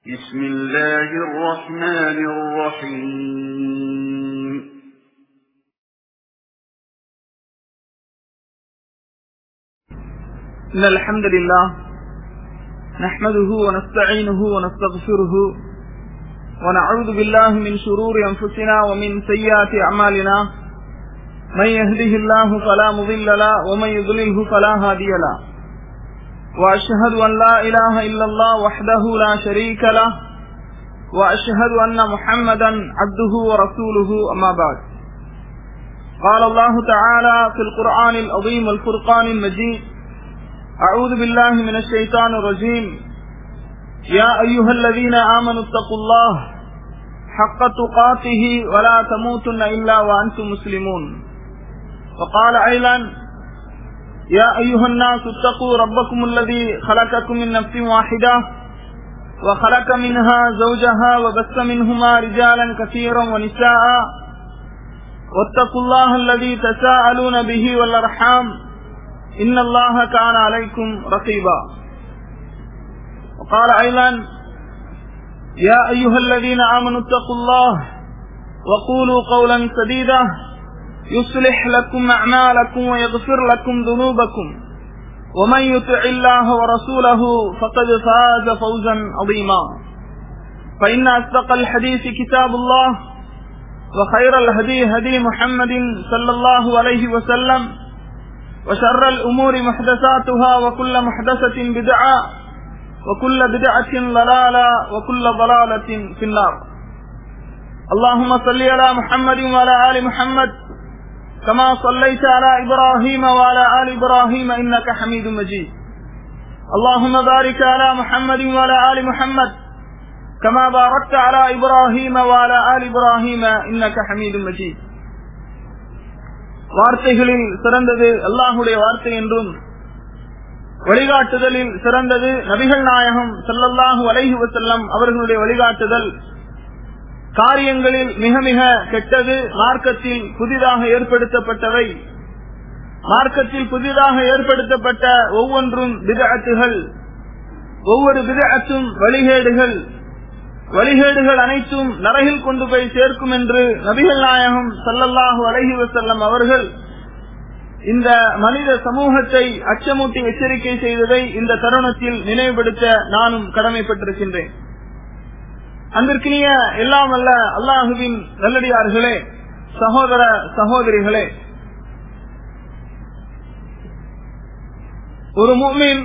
بسم الله الرحمن الرحيم إن الحمد لله نحمده ونستعينه ونستغفره ونعوذ بالله من شرور أنفسنا ومن سيئات أعمالنا من يهده الله فلا مضل له ومن يضلله فلا هادي له وأشهد أن لا إله إلا الله وحده لا شريك له وأشهد أن محمدا عبده ورسوله أما بعد قال الله تعالى في القرآن العظيم والفرقان المجيد أعوذ بالله من الشيطان الرجيم يا أيها الذين آمنوا اتقوا الله حق تقاته ولا تموتن إلا وأنتم مسلمون وقال أيضا يا أيها الناس اتقوا ربكم الذي خلقكم من نفس واحدة وخلق منها زوجها وبث منهما رجالا كثيرا ونساء واتقوا الله الذي تساءلون به والأرحام إن الله كان عليكم رقيبا وقال أيضا يا أيها الذين آمنوا اتقوا الله وقولوا قولا سديدا يصلح لكم أعمالكم ويغفر لكم ذنوبكم ومن يطع الله ورسوله فقد فاز فوزا عظيما فإن أصدق الحديث كتاب الله وخير الهدي هدي محمد صلى الله عليه وسلم وشر الأمور محدثاتها وكل محدثة بدعة وكل بدعة ضلالة وكل ضلالة في النار اللهم صل على محمد وعلى آل محمد كما صليت على إبراهيم وعلى آل إبراهيم إنك حميد مجيد اللهم بارك على محمد وعلى آل محمد كما باركت على إبراهيم وعلى آل إبراهيم إنك حميد مجيد வார்த்தைகளில் சிறந்தது அல்லாஹுடைய வார்த்தை என்றும் வழிகாட்டுதலில் சிறந்தது நபிகள் நாயகம் செல்லல்லாஹு அலைஹி வசல்லம் அவர்களுடைய வழிகாட்டுதல் காரியங்களில் மிக மிக கெட்டது மார்க்கத்தில் புதிதாக ஏற்படுத்தப்பட்டவை மார்க்கத்தில் புதிதாக ஏற்படுத்தப்பட்ட ஒவ்வொன்றும் விதஅத்துகள் ஒவ்வொரு விதஅத்தும் வழிகேடுகள் வழிகேடுகள் அனைத்தும் நரகில் கொண்டு போய் சேர்க்கும் என்று நபிகள் நாயகம் சல்லல்லாஹு அலஹி வசல்லம் அவர்கள் இந்த மனித சமூகத்தை அச்சமூட்டி எச்சரிக்கை செய்ததை இந்த தருணத்தில் நினைவுபடுத்த நானும் கடமைப்பட்டிருக்கின்றேன் அன்பிற்கினிய எல்லாம் அல்ல அல்லாஹுவின் நல்லடியார்களே சகோதர சகோதரிகளே ஒரு மூமின்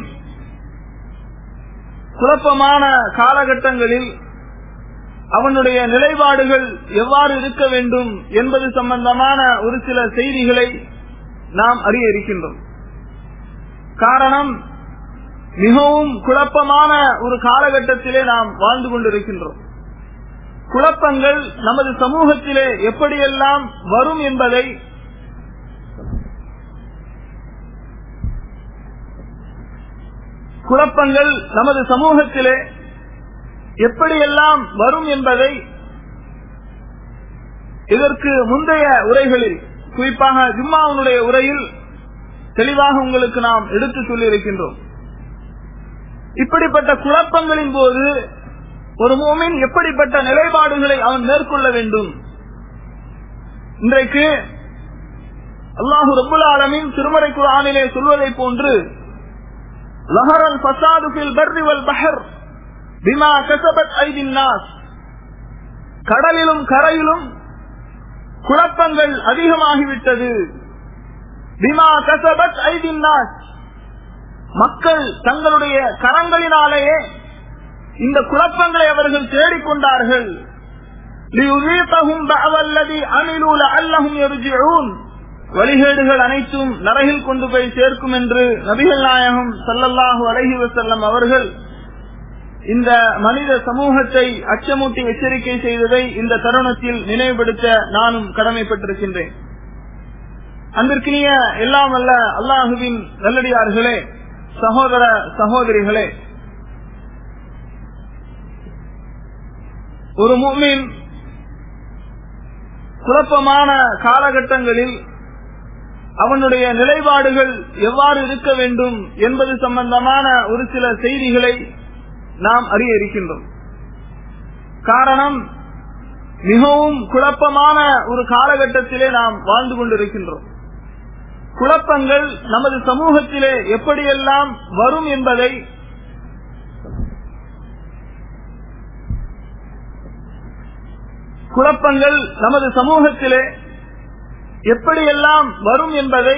குழப்பமான காலகட்டங்களில் அவனுடைய நிலைப்பாடுகள் எவ்வாறு இருக்க வேண்டும் என்பது சம்பந்தமான ஒரு சில செய்திகளை நாம் அறிய இருக்கின்றோம் காரணம் மிகவும் குழப்பமான ஒரு காலகட்டத்திலே நாம் வாழ்ந்து கொண்டிருக்கின்றோம் குழப்பங்கள் நமது சமூகத்திலே எப்படியெல்லாம் வரும் என்பதை குழப்பங்கள் நமது சமூகத்திலே எப்படியெல்லாம் வரும் என்பதை இதற்கு முந்தைய உரைகளில் குறிப்பாக ஜும்மாவுடைய உரையில் தெளிவாக உங்களுக்கு நாம் எடுத்து சொல்லியிருக்கின்றோம் இப்படிப்பட்ட குழப்பங்களின் போது ஒரு மோமின் எப்படிப்பட்ட நிலைப்பாடுகளை அவன் மேற்கொள்ள வேண்டும் இன்றைக்கு அல்லாஹு ரபுல் ஆலமின் திருமறை குரானிலே சொல்வதை போன்று லஹரல் பசாது பர்ரிவல் பஹர் பிமா கசபத் ஐதின் நாஸ் கடலிலும் கரையிலும் குழப்பங்கள் அதிகமாகிவிட்டது பிமா கசபத் ஐதின் நாஸ் மக்கள் தங்களுடைய கரங்களினாலேயே இந்த குழப்பங்களை அவர்கள் தேடிக்கொண்டார்கள் வழிகேடுகள் அனைத்தும் நரகில் கொண்டு போய் சேர்க்கும் என்று நபிகள் நாயகம் சல்லல்லாஹு அலஹி வசல்லம் அவர்கள் இந்த மனித சமூகத்தை அச்சமூட்டி எச்சரிக்கை செய்ததை இந்த தருணத்தில் நினைவுபடுத்த நானும் கடமைப்பட்டிருக்கின்றேன் அன்பிற்கினிய எல்லாம் அல்ல அல்லாஹுவின் நல்லடியார்களே சகோதர சகோதரிகளே ஒரு மூமின் குழப்பமான காலகட்டங்களில் அவனுடைய நிலைப்பாடுகள் எவ்வாறு இருக்க வேண்டும் என்பது சம்பந்தமான ஒரு சில செய்திகளை நாம் அறிய இருக்கின்றோம் காரணம் மிகவும் குழப்பமான ஒரு காலகட்டத்திலே நாம் வாழ்ந்து கொண்டிருக்கின்றோம் குழப்பங்கள் நமது சமூகத்திலே எப்படியெல்லாம் வரும் என்பதை குழப்பங்கள் நமது சமூகத்திலே எப்படியெல்லாம் வரும் என்பதை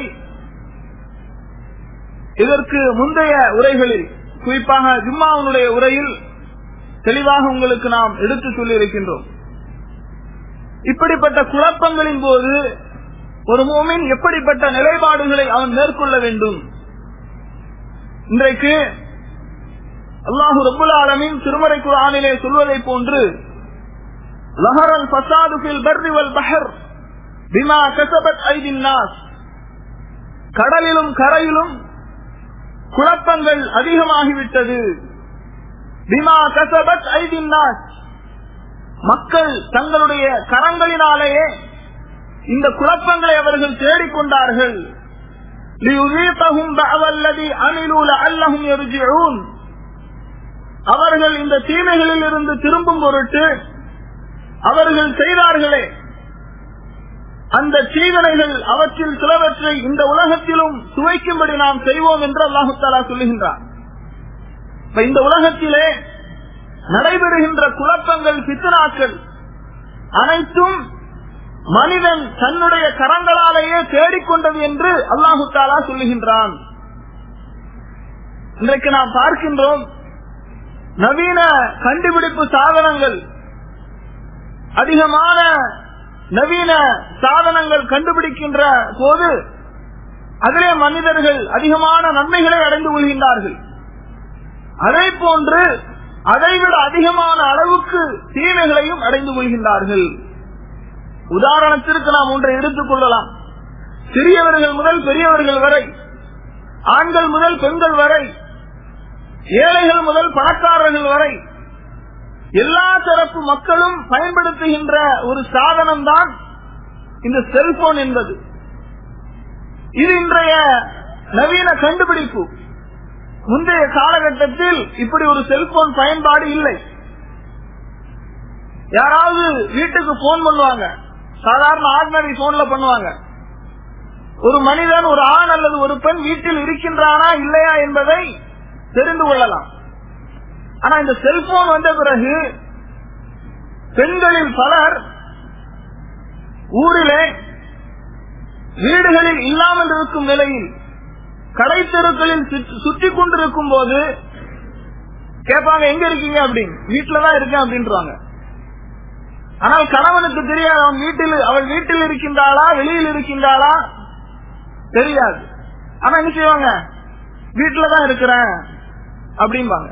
இதற்கு முந்தைய உரைகளில் குறிப்பாக ஜும்மாவுடைய உரையில் தெளிவாக உங்களுக்கு நாம் எடுத்து சொல்லியிருக்கின்றோம் இப்படிப்பட்ட குழப்பங்களின் போது ஒரு மூமின் எப்படிப்பட்ட நிலைப்பாடுகளை அவன் மேற்கொள்ள வேண்டும் இன்றைக்கு அல்லாஹு ரபுல் ஆலமின் திருமறை குரானிலே சொல்வதை போன்று லஹரல் ஃபசாது ஃபில் பர்ரி வல் பஹர் பிமா கசபத் ஐதின் நாஸ் கடலிலும் கரையிலும் குழப்பங்கள் அதிகமாகிவிட்டது பிமா கசபத் ஐதின் நாஸ் மக்கள் தங்களுடைய கரங்களினாலேயே இந்த குழப்பங்களை அவர்கள் தேடிக்கொண்டார்கள் அவர்கள் இந்த தீமைகளில் இருந்து திரும்பும் பொருட்டு அவர்கள் செய்தார்களே அந்த தீவினைகள் அவற்றில் சிலவற்றை இந்த உலகத்திலும் சுவைக்கும்படி நாம் செய்வோம் என்று அல்லாஹு தாலா சொல்லுகின்றார் இந்த உலகத்திலே நடைபெறுகின்ற குழப்பங்கள் பித்தனாக்கள் அனைத்தும் மனிதன் தன்னுடைய கரங்களாலேயே தேடிக்கொண்டது என்று அல்லாஹு தாலா சொல்லுகின்றான் இன்றைக்கு நாம் பார்க்கின்றோம் நவீன கண்டுபிடிப்பு சாதனங்கள் அதிகமான நவீன சாதனங்கள் கண்டுபிடிக்கின்ற போது அதிலே மனிதர்கள் அதிகமான நன்மைகளை அடைந்து கொள்கின்றார்கள் அதே போன்று அதைவிட அதிகமான அளவுக்கு தீமைகளையும் அடைந்து கொள்கின்றார்கள் உதாரணத்திற்கு நாம் ஒன்றை எடுத்துக் கொள்ளலாம் சிறியவர்கள் முதல் பெரியவர்கள் வரை ஆண்கள் முதல் பெண்கள் வரை ஏழைகள் முதல் பணக்காரர்கள் வரை எல்லா தரப்பு மக்களும் பயன்படுத்துகின்ற ஒரு சாதனம் தான் இந்த செல்போன் என்பது இது இன்றைய நவீன கண்டுபிடிப்பு முந்தைய காலகட்டத்தில் இப்படி ஒரு செல்போன் பயன்பாடு இல்லை யாராவது வீட்டுக்கு போன் பண்ணுவாங்க சாதாரண ஆர்டினரி போன்ல பண்ணுவாங்க ஒரு மனிதன் ஒரு ஆண் அல்லது ஒரு பெண் வீட்டில் இருக்கின்றானா இல்லையா என்பதை தெரிந்து கொள்ளலாம் ஆனா இந்த செல்போன் வந்த பிறகு பெண்களில் பலர் ஊரிலே வீடுகளில் இல்லாமல் இருக்கும் நிலையில் கடை தெருக்களில் சுற்றி கொண்டிருக்கும் போது கேட்பாங்க எங்க இருக்கீங்க அப்படின்னு வீட்டுலதான் இருக்கேன் அப்படின்றாங்க ஆனால் கணவனுக்கு தெரியாது அவன் வீட்டில் அவள் வீட்டில் இருக்கின்றாளா வெளியில் இருக்கின்றாளா தெரியாது ஆனா என்ன செய்வாங்க வீட்டுலதான் இருக்கிறேன் அப்படிம்பாங்க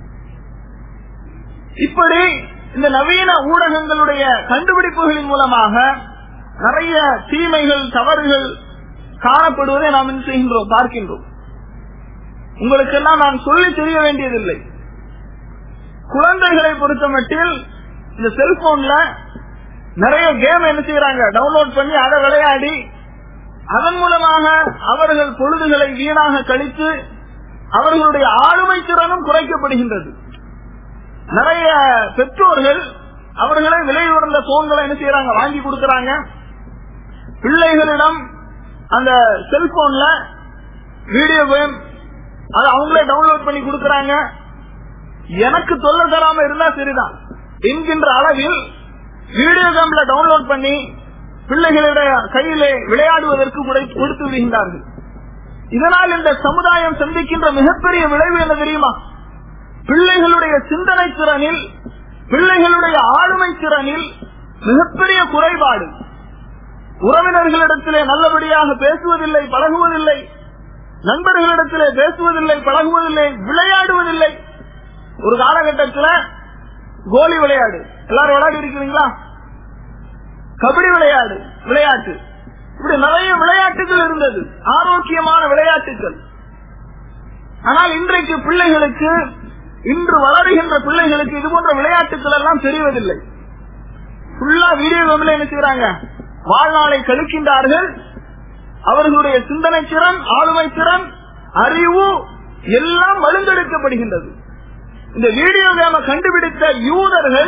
இப்படி இந்த நவீன ஊடகங்களுடைய கண்டுபிடிப்புகளின் மூலமாக நிறைய தீமைகள் தவறுகள் காணப்படுவதை நாம் என்ன செய்கின்றோம் பார்க்கின்றோம் உங்களுக்கெல்லாம் நான் சொல்லி தெரிய வேண்டியதில்லை குழந்தைகளை பொறுத்த மட்டில் இந்த செல்போன்ல நிறைய கேம் என்ன செய்யறாங்க டவுன்லோட் பண்ணி அதை விளையாடி அதன் மூலமாக அவர்கள் பொழுதுகளை வீணாக கழித்து அவர்களுடைய ஆளுமை திறனும் குறைக்கப்படுகின்றது நிறைய பெற்றோர்கள் அவர்களே விலை உயர்ந்த போன்களை என்ன செய்யறாங்க வாங்கி கொடுக்கறாங்க பிள்ளைகளிடம் அந்த செல்போன்ல வீடியோ கேம் அது அவங்களே டவுன்லோட் பண்ணி கொடுக்கறாங்க எனக்கு தொல்லை தராம இருந்தா சரிதான் என்கின்ற அளவில் வீடியோ கேம்ல டவுன்லோட் பண்ணி பிள்ளைகளுடைய கையிலே விளையாடுவதற்கு கொடுத்து விடுகின்றார்கள் இதனால் இந்த சமுதாயம் சந்திக்கின்ற மிகப்பெரிய விளைவு என்ன தெரியுமா பிள்ளைகளுடைய சிந்தனை திறனில் பிள்ளைகளுடைய ஆளுமை திறனில் மிகப்பெரிய குறைபாடு உறவினர்களிடத்திலே நல்லபடியாக பேசுவதில்லை பழகுவதில்லை நண்பர்களிடத்திலே பேசுவதில்லை பழகுவதில்லை விளையாடுவதில்லை ஒரு காலகட்டத்தில் கோலி விளையாடு எல்லாரும் விளையாடி இருக்கிறீங்களா கபடி விளையாடு விளையாட்டு இப்படி நிறைய விளையாட்டுகள் இருந்தது ஆரோக்கியமான விளையாட்டுகள் ஆனால் இன்றைக்கு பிள்ளைகளுக்கு இன்று வளருகின்ற பிள்ளைகளுக்கு இது போன்ற விளையாட்டுகள் எல்லாம் தெரிவதில்லை ஃபுல்லா வீடியோ கேம்ல என்ன செய்யறாங்க வாழ்நாளை கழிக்கின்றார்கள் அவர்களுடைய சிந்தனை திறன் ஆளுமை திறன் அறிவு எல்லாம் வலுந்தெடுக்கப்படுகின்றது இந்த வீடியோ கேம கண்டுபிடித்த யூதர்கள்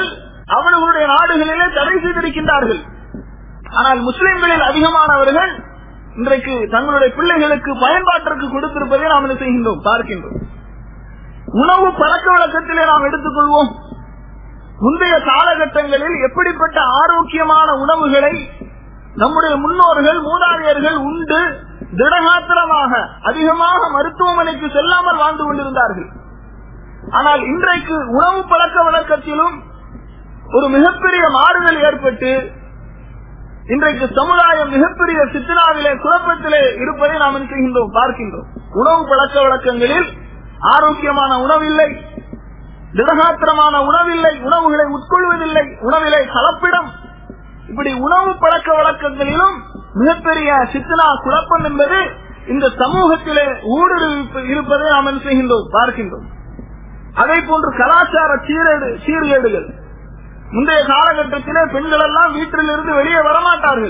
அவர்களுடைய நாடுகளிலே தடை செய்திருக்கின்றார்கள் ஆனால் முஸ்லிம்களில் அதிகமானவர்கள் இன்றைக்கு தங்களுடைய பிள்ளைகளுக்கு பயன்பாட்டிற்கு கொடுத்திருப்பதை நாம் என்ன செய்கின்றோம் பார்க்கின்றோம் உணவு பழக்க வழக்கத்திலே நாம் எடுத்துக்கொள்வோம் முந்தைய காலகட்டங்களில் எப்படிப்பட்ட ஆரோக்கியமான உணவுகளை நம்முடைய முன்னோர்கள் மூதாதையர்கள் உண்டு திடகாத்திரமாக அதிகமாக மருத்துவமனைக்கு செல்லாமல் வாழ்ந்து கொண்டிருந்தார்கள் ஆனால் இன்றைக்கு உணவு பழக்க வழக்கத்திலும் ஒரு மிகப்பெரிய மாறுதல் ஏற்பட்டு இன்றைக்கு சமுதாயம் மிகப்பெரிய சித்தனாவிலே குழப்பத்திலே இருப்பதை நாம் என்ன செய்கின்றோம் பார்க்கின்றோம் உணவு பழக்க வழக்கங்களில் ஆரோக்கியமான உணவில்லை திடகாத்திரமான உணவில்லை உணவுகளை உட்கொள்வதில்லை உணவிலே கலப்பிடம் இப்படி உணவு பழக்க வழக்கங்களிலும் மிகப்பெரிய சித்தனா குழப்பம் என்பது இந்த சமூகத்திலே ஊடுருவி இருப்பதை நாம் என்ன செய்கின்றோம் பார்க்கின்றோம் அதே போன்று கலாச்சார சீரேடு சீர்கேடுகள் முந்தைய காலகட்டத்திலே பெண்கள் எல்லாம் வீட்டில் இருந்து வெளியே வரமாட்டார்கள்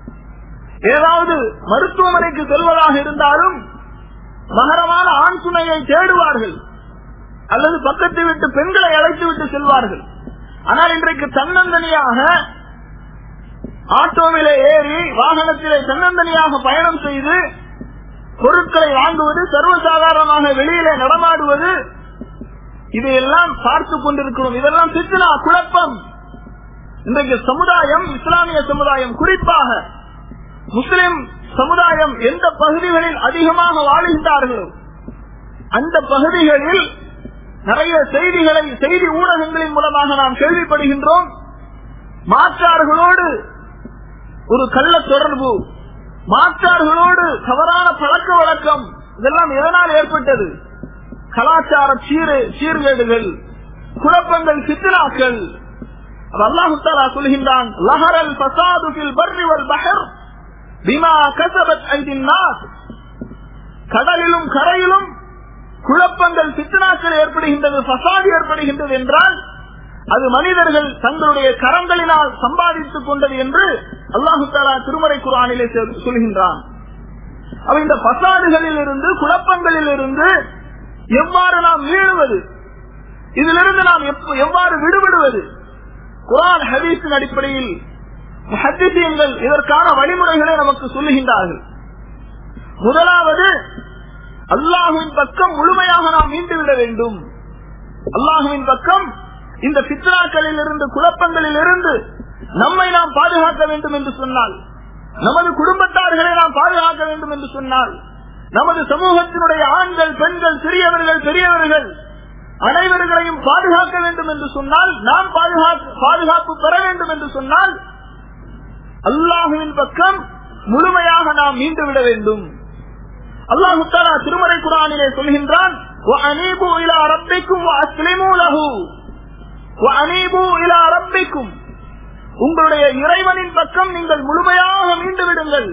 ஏதாவது மருத்துவமனைக்கு செல்வதாக இருந்தாலும் மகரமான ஆண் துணையை தேடுவார்கள் அல்லது பக்கத்து விட்டு பெண்களை அழைத்து விட்டு செல்வார்கள் ஆனால் இன்றைக்கு தன்னந்தனியாக ஆட்டோவிலே ஏறி வாகனத்திலே தன்னந்தனியாக பயணம் செய்து பொருட்களை வாங்குவது சர்வசாதாரணமாக வெளியிலே நடமாடுவது இதையெல்லாம் பார்த்து கொண்டிருக்கிறோம் இதெல்லாம் சித்தனா குழப்பம் இன்றைக்கு சமுதாயம் இஸ்லாமிய சமுதாயம் குறிப்பாக முஸ்லிம் சமுதாயம் எந்த பகுதிகளில் அதிகமாக வாழுகின்றார்களோ அந்த பகுதிகளில் நிறைய செய்திகளை செய்தி ஊடகங்களின் மூலமாக நாம் கேள்விப்படுகின்றோம் மாற்றார்களோடு ஒரு கள்ள தொடர்பு மாற்றார்களோடு தவறான பழக்க வழக்கம் இதெல்லாம் எதனால் ஏற்பட்டது கலாச்சார சீரு சீர்கேடுகள் குழப்பங்கள் சித்திராக்கள் அல்லாஹு தாலா சொல்கின்றான் லஹரல் பசாது ஃபில் பர்ரி வல் பஹர் பிமா கசபத் ஐதின் நாஸ் கடலிலும் கரையிலும் குழப்பங்கள் சித்தனாக்கள் ஏற்படுகின்றது பசாது ஏற்படுகின்றது என்றால் அது மனிதர்கள் தங்களுடைய கரங்களினால் சம்பாதித்துக் கொண்டது என்று அல்லாஹு தாலா திருமறை குரானிலே சொல்கின்றான் அவ இந்த பசாடுகளில் இருந்து குழப்பங்களில் இருந்து எவ்வாறு நாம் மீளுவது இதிலிருந்து நாம் எவ்வாறு விடுபடுவது குரான் ஹதீஸின் அடிப்படையில் ஹத்திசியங்கள் இதற்கான வழிமுறைகளை நமக்கு சொல்லுகின்றார்கள் முதலாவது அல்லாஹுவின் பக்கம் முழுமையாக நாம் மீண்டுவிட வேண்டும் அல்லாஹுவின் பக்கம் இந்த பித்ராக்களில் இருந்து குழப்பங்களில் இருந்து நம்மை நாம் பாதுகாக்க வேண்டும் என்று சொன்னால் நமது குடும்பத்தார்களை நாம் பாதுகாக்க வேண்டும் என்று சொன்னால் நமது சமூகத்தினுடைய ஆண்கள் பெண்கள் சிறியவர்கள் பெரியவர்கள் அனைவர்களையும் பாதுகாக்க வேண்டும் என்று சொன்னால் நாம் பாதுகாப்பு பெற வேண்டும் என்று சொன்னால் அல்லாஹுவின் பக்கம் முழுமையாக நாம் மீண்டு விட வேண்டும் அல்லாஹு தாலா திருமறை குரானிலே சொல்கின்றான் உங்களுடைய இறைவனின் பக்கம் நீங்கள் முழுமையாக மீண்டு விடுங்கள்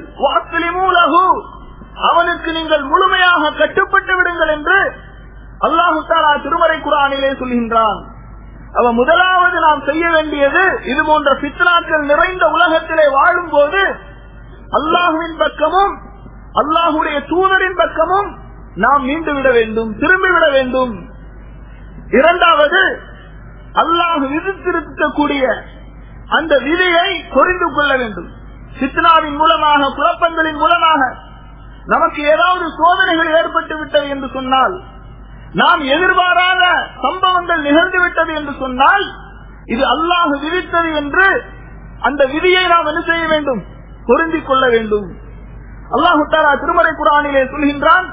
அவனுக்கு நீங்கள் முழுமையாக கட்டுப்பட்டு விடுங்கள் என்று அல்லாஹு தாலா திருமறை குரானிலே சொல்கின்றான் அவ முதலாவது நாம் செய்ய வேண்டியது இது போன்ற பித்னாக்கள் நிறைந்த உலகத்திலே வாழும் போது அல்லாஹுவின் பக்கமும் அல்லாஹுடைய தூதரின் பக்கமும் நாம் மீண்டு விட வேண்டும் திரும்பிவிட வேண்டும் இரண்டாவது அல்லாஹ் விதித்திருக்கக்கூடிய அந்த விதியை புரிந்து கொள்ள வேண்டும் சித்னாவின் மூலமாக குழப்பங்களின் மூலமாக நமக்கு ஏதாவது சோதனைகள் ஏற்பட்டு விட்டது என்று சொன்னால் நாம் எதிர்பாராத சம்பவங்கள் நிகழ்ந்து விட்டது என்று சொன்னால் இது அல்லாஹ் விதித்தது என்று அந்த விதியை நாம் என்ன செய்ய வேண்டும் பொருந்திக் கொள்ள வேண்டும் அல்லாஹு தாரா திருமறை குரானிலே சொல்கின்றான்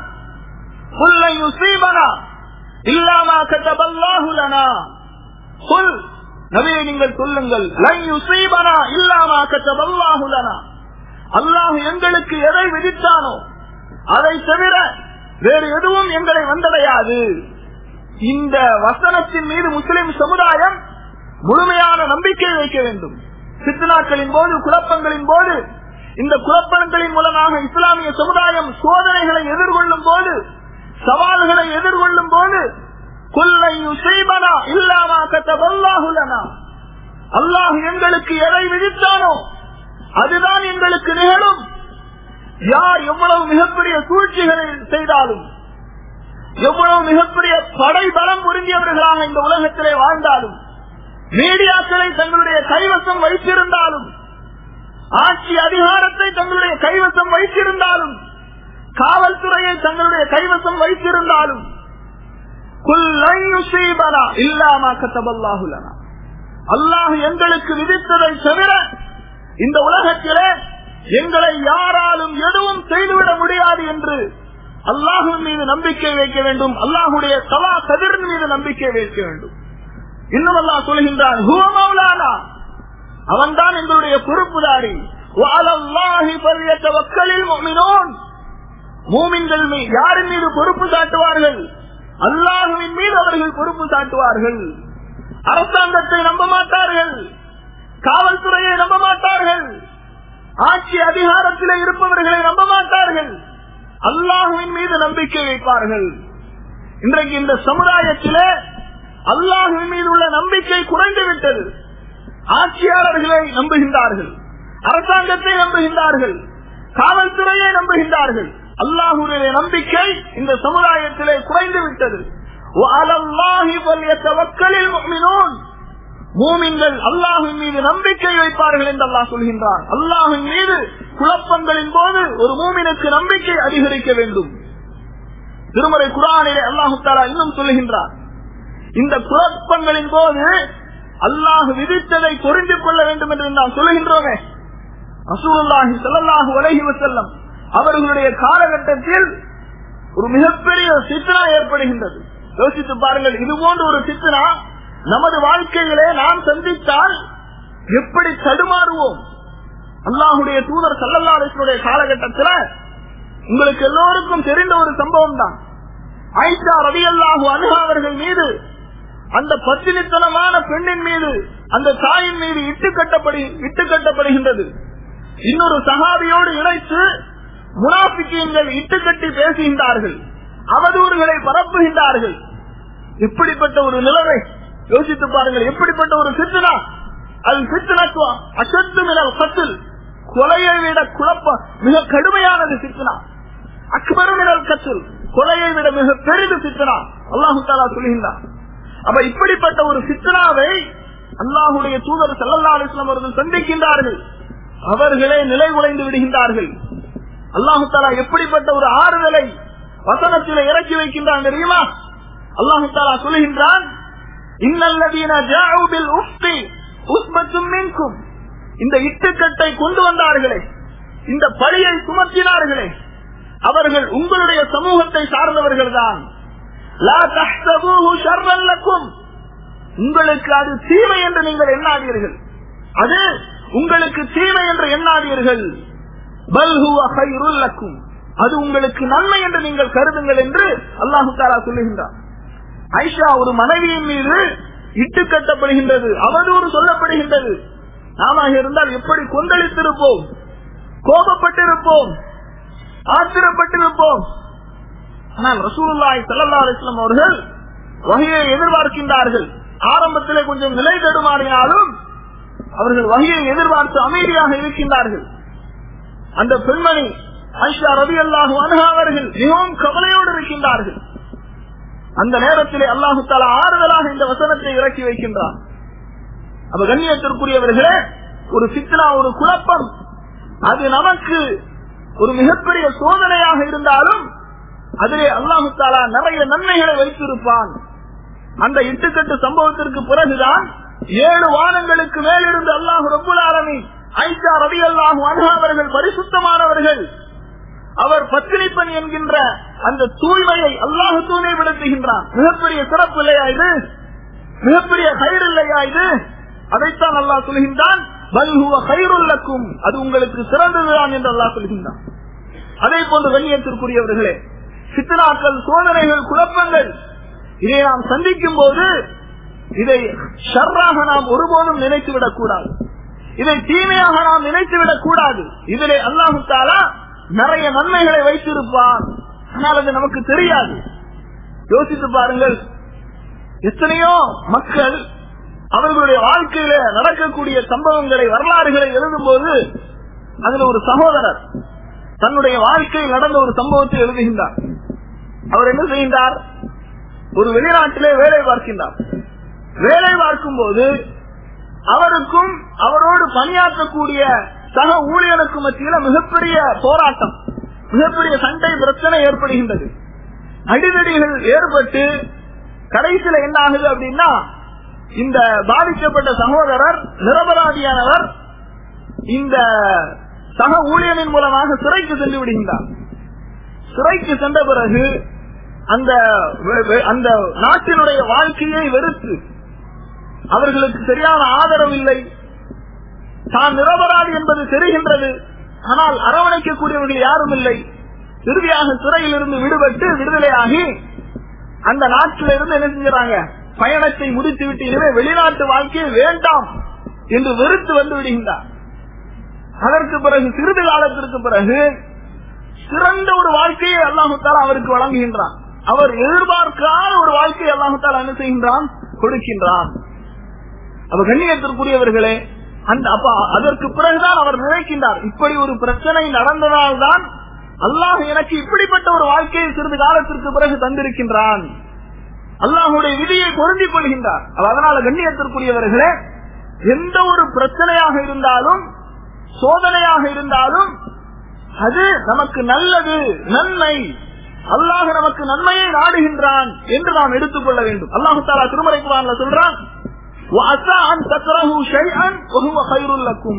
இல்லாமா கத்தபல்லாஹுலனா சொல் நபியை நீங்கள் சொல்லுங்கள் இல்லாமா கத்தபல்லாஹுலனா அல்லாஹ் எங்களுக்கு எதை விதித்தானோ அதை தவிர வேறு எதுவும் எங்களை வந்தடையாது இந்த வசனத்தின் மீது முஸ்லிம் சமுதாயம் முழுமையான நம்பிக்கை வைக்க வேண்டும் சித்தனாக்களின் போது குழப்பங்களின் போது இந்த குழப்பங்களின் மூலமாக இஸ்லாமிய சமுதாயம் சோதனைகளை எதிர்கொள்ளும் போது சவால்களை எதிர்கொள்ளும் போது கொல்லை செய்வனா இல்லாமா கத்தபல்லாஹுலனா அல்லாஹ் எங்களுக்கு எதை விதித்தானோ அதுதான் எங்களுக்கு நிகழும் யார் எவ்வளவு மிகப்பெரிய சூழ்ச்சிகளை செய்தாலும் எவ்வளவு மிகப்பெரிய படை பலம் பொருந்தியவர்களாக இந்த உலகத்திலே வாழ்ந்தாலும் மீடியாக்களை தங்களுடைய கைவசம் வைத்திருந்தாலும் ஆட்சி அதிகாரத்தை தங்களுடைய கைவசம் வைத்திருந்தாலும் காவல்துறையை தங்களுடைய கைவசம் வைத்திருந்தாலும் இல்லாமா கத்தபல்லாஹுலனா அல்லாஹ் எங்களுக்கு விதித்ததை தவிர இந்த உலகத்திலே எங்களை யாராலும் எதுவும் செய்துவிட முடியாது என்று அல்லாஹுவின் மீது நம்பிக்கை வைக்க வேண்டும் அல்லாஹுடைய கலா கதிரின் மீது நம்பிக்கை வைக்க வேண்டும் இன்னும் அல்லாஹ் சொல்கின்றான் "ஹுவ மௌலானா." அவன்தான் எங்களுடைய பொறுப்புதாரி "வஅலல்லாஹி ஃபல்யதவக்கலில் முஃமினூன்." மூமின்கள் மீ- யாரின் மீது பொறுப்பு சாட்டுவார்கள் அல்லாஹுவின் மீது அவர்கள் பொறுப்பு சாட்டுவார்கள் அரசாங்கத்தை நம்ப மாட்டார்கள் காவல்துறையை நம்ப மாட்டார்கள் ஆட்சி அதிகாரத்திலே இருப்பவர்களை நம்ப மாட்டார்கள் அல்லாஹுவின் மீது நம்பிக்கை வைப்பார்கள் இன்றைக்கு இந்த சமுதாயத்திலே அல்லாஹுவின் மீது உள்ள நம்பிக்கை குறைந்து விட்டது ஆட்சியாளர்களை நம்புகின்றார்கள் அரசாங்கத்தை நம்புகின்றார்கள் காவல்துறையை நம்புகின்றார்கள் அல்லாஹுடைய நம்பிக்கை இந்த சமுதாயத்திலே குறைந்து விட்டது وَعَلَى اللَّهِ فَلْيَتَوَكَّلِ الْمُؤْمِنُونَ மூமின்கள் அல்லாஹின் மீது நம்பிக்கை வைப்பார்கள் என்று அல்லாஹ் சொல்கின்றான் அல்லாஹின் மீது குழப்பங்களின் போது ஒரு மூமினுக்கு நம்பிக்கை அதிகரிக்க வேண்டும் திருமறை குரானிலே அல்லாஹு தாலா இன்னும் சொல்லுகின்றார் இந்த குழப்பங்களின் போது அல்லாஹ் விதித்ததை புரிந்து கொள்ள வேண்டும் என்று நாம் சொல்லுகின்றோமே ரசூலுல்லாஹி ஸல்லல்லாஹு அலைஹி வஸல்லம் அவர்களுடைய காலகட்டத்தில் ஒரு மிகப்பெரிய சித்தனா ஏற்படுகின்றது யோசித்து பாருங்கள் இது போன்ற ஒரு சித்தனா நமது வாழ்க்கையிலே நாம் சந்தித்தால் எப்படி தடுமாறுவோம் அல்லாஹுடைய தூதர் சல்லல்லா அலிஸ்வருடைய காலகட்டத்தில் உங்களுக்கு எல்லோருக்கும் தெரிந்த ஒரு சம்பவம் தான் ஐஷா ரவி அல்லாஹு அனுகா அவர்கள் மீது அந்த பத்தினித்தனமான பெண்ணின் மீது அந்த தாயின் மீது இட்டு கட்டப்படி இட்டு கட்டப்படுகின்றது இன்னொரு சகாபியோடு இணைத்து முனாபிக்கியங்கள் இட்டு கட்டி பேசுகின்றார்கள் அவதூறுகளை பரப்புகின்றார்கள் இப்படிப்பட்ட ஒரு நிலைமை யோசித்து பாருங்கள் எப்படிப்பட்ட ஒரு சித்தனா அது சித்தனத்துவ அசத்து மினல் கத்தில் கொலையை விட குழப்பம் மிக கடுமையானது சித்தனா அக்பரு மினல் கத்தில் கொலையை விட மிக பெரிது சித்தனா அல்லாஹு தாலா சொல்கின்றார் அப்ப இப்படிப்பட்ட ஒரு சித்தனாவை அல்லாஹுடைய தூதர் சல்லல்லா அலிஸ்லாம் அவர்கள் சந்திக்கின்றார்கள் அவர்களே நிலை உழைந்து விடுகின்றார்கள் அல்லாஹு தாலா எப்படிப்பட்ட ஒரு ஆறுதலை வசனத்தில் இறக்கி வைக்கின்றான் தெரியுமா அல்லாஹு தாலா சொல்லுகின்றான் இன்னல்லதீன ஜாஉ பில் உஃப்தி உஸ்பத்தும் மின்கும் இந்த இட்டுக்கட்டை கொண்டு வந்தார்களே இந்த பழியை சுமத்தினார்களே அவர்கள் உங்களுடைய சமூகத்தை சார்ந்தவர்கள் தான் உங்களுக்கு அது தீமை என்று நீங்கள் எண்ணாதீர்கள் அது உங்களுக்கு தீமை என்று எண்ணாதீர்கள் பல் ஹுவ கைருல் லக்கும் அது உங்களுக்கு நன்மை என்று நீங்கள் கருதுங்கள் என்று அல்லாஹு தாலா சொல்லுகின்றார் ஐஷா ஒரு மனைவியின் மீது இட்டு கட்டப்படுகின்றது அவதூறு சொல்லப்படுகின்றது நாம இருந்தால் எப்படி கொந்தளித்திருப்போம் கோபப்பட்டிருப்போம் ஆத்திரப்பட்டிருப்போம் ஆனால் ரசூலுல்லாஹி ஸல்லல்லாஹு அலைஹி வஸல்லம் அவர்கள் வகையை எதிர்பார்க்கின்றார்கள் ஆரம்பத்திலே கொஞ்சம் நிலை தடுமாறினாலும் அவர்கள் வகையை எதிர்பார்த்து அமைதியாக இருக்கின்றார்கள் அந்த பெண்மணி ஐஷா ரவி அல்லாஹு அனுகா அவர்கள் மிகவும் கவலையோடு இருக்கின்றார்கள் அந்த நேரத்திலே அல்லாஹு தாலா ஆறுதலாக இந்த வசனத்தை இறக்கி வைக்கின்றார் அப்ப கண்ணியத்திற்குரியவர்களே ஒரு சித்னா ஒரு குழப்பம் அது நமக்கு ஒரு மிகப்பெரிய சோதனையாக இருந்தாலும் அதிலே அல்லாஹு தாலா நிறைய நன்மைகளை வைத்திருப்பான் அந்த இட்டுக்கட்டு சம்பவத்திற்கு பிறகுதான் ஏழு வானங்களுக்கு மேலிருந்து அல்லாஹு ரபுல் ஆலமி ஐஷா ரவி அல்லாஹு அனுகா அவர்கள் பரிசுத்தமானவர்கள் அவர் பத்தினிப்பன் என்கின்ற அந்த தூய்மையை அல்லாஹு தூய்மைப்படுத்துகின்றான் மிகப்பெரிய சிறப்பு இல்லையா இது மிகப்பெரிய கயிறு இல்லையா இது அதைத்தான் அல்லாஹ் சொல்கின்றான் பல்ஹுவ கயிறுள்ளக்கும் அது உங்களுக்கு சிறந்ததுதான் என்று அல்லாஹ் சொல்கின்றான் அதே போன்று கண்ணியத்திற்குரியவர்களே சித்தனாக்கள் சோதனைகள் குழப்பங்கள் இதை நாம் சந்திக்கும் போது இதை ஷர்ராக நாம் ஒருபோதும் நினைத்துவிடக் கூடாது இதை தீமையாக நாம் நினைத்துவிடக் கூடாது இதிலே அல்லாஹு தாலா நிறைய நன்மைகளை வைத்திருப்பான் ஆனால் அது நமக்கு தெரியாது யோசித்து பாருங்கள் எத்தனையோ மக்கள் அவர்களுடைய வாழ்க்கையில நடக்கக்கூடிய சம்பவங்களை வரலாறுகளை எழுதும் போது அதுல ஒரு சகோதரர் தன்னுடைய வாழ்க்கையில் நடந்த ஒரு சம்பவத்தை எழுதுகின்றார் அவர் என்ன செய்கின்றார் ஒரு வெளிநாட்டிலே வேலை பார்க்கின்றார் வேலை பார்க்கும் போது அவருக்கும் அவரோடு பணியாற்றக்கூடிய சக ஊழியனுக்கு மத்தியில மிகப்பெரிய போராட்டம் மிகப்பெரிய சண்டை பிரச்சனை ஏற்படுகின்றது அடிதடிகள் ஏற்பட்டு கடைசியில என்ன ஆகுது அப்படின்னா இந்த பாதிக்கப்பட்ட சகோதரர் நிரபராதியானவர் இந்த சக ஊழியனின் மூலமாக சிறைக்கு சென்று விடுகின்றார் சிறைக்கு சென்ற பிறகு அந்த அந்த நாட்டினுடைய வாழ்க்கையை வெறுத்து அவர்களுக்கு சரியான ஆதரவு இல்லை தான் நிரபராதி என்பது தெரிகின்றது ஆனால் அரவணைக்கக்கூடியவர்கள் யாரும் இல்லை இறுதியாக சிறையில் இருந்து விடுபட்டு விடுதலையாகி அந்த நாட்டில இருந்து என்ன செஞ்சாங்க பயணத்தை முடித்துவிட்டு இனிமே வெளிநாட்டு வாழ்க்கையை வேண்டாம் என்று வெறுத்து வந்து விடுகின்றார் அதற்கு பிறகு சிறிது காலத்திற்கு பிறகு சிறந்த ஒரு வாழ்க்கையை அல்லாஹுத்தாலா அவருக்கு வழங்குகின்றான் அவர் எதிர்பார்க்காத ஒரு வாழ்க்கையை அல்லாஹுத்தாலா என்ன செய்கின்றான் கொடுக்கின்றான் அப்ப கண்ணியத்திற்குரியவர்களே அந்த அப்ப அதற்கு பிறகுதான் அவர் நினைக்கின்றார் இப்படி ஒரு பிரச்சனை நடந்ததால்தான் அல்லாஹ் எனக்கு இப்படிப்பட்ட ஒரு வாழ்க்கையை சிறிது காலத்திற்கு பிறகு தந்திருக்கின்றான் அல்லாஹுடைய விதியை பொருந்திக் கொள்கின்றார் அதனால கண்ணியத்திற்குரியவர்களே எந்த ஒரு பிரச்சனையாக இருந்தாலும் சோதனையாக இருந்தாலும் அது நமக்கு நல்லது நன்மை அல்லாஹ் நமக்கு நன்மையை நாடுகின்றான் என்று நாம் எடுத்துக்கொள்ள வேண்டும் அல்லாஹு தாலா திருமலை குரான்ல சொல்றான் وعسى أن تكرهوا شيئا وهو خير لكم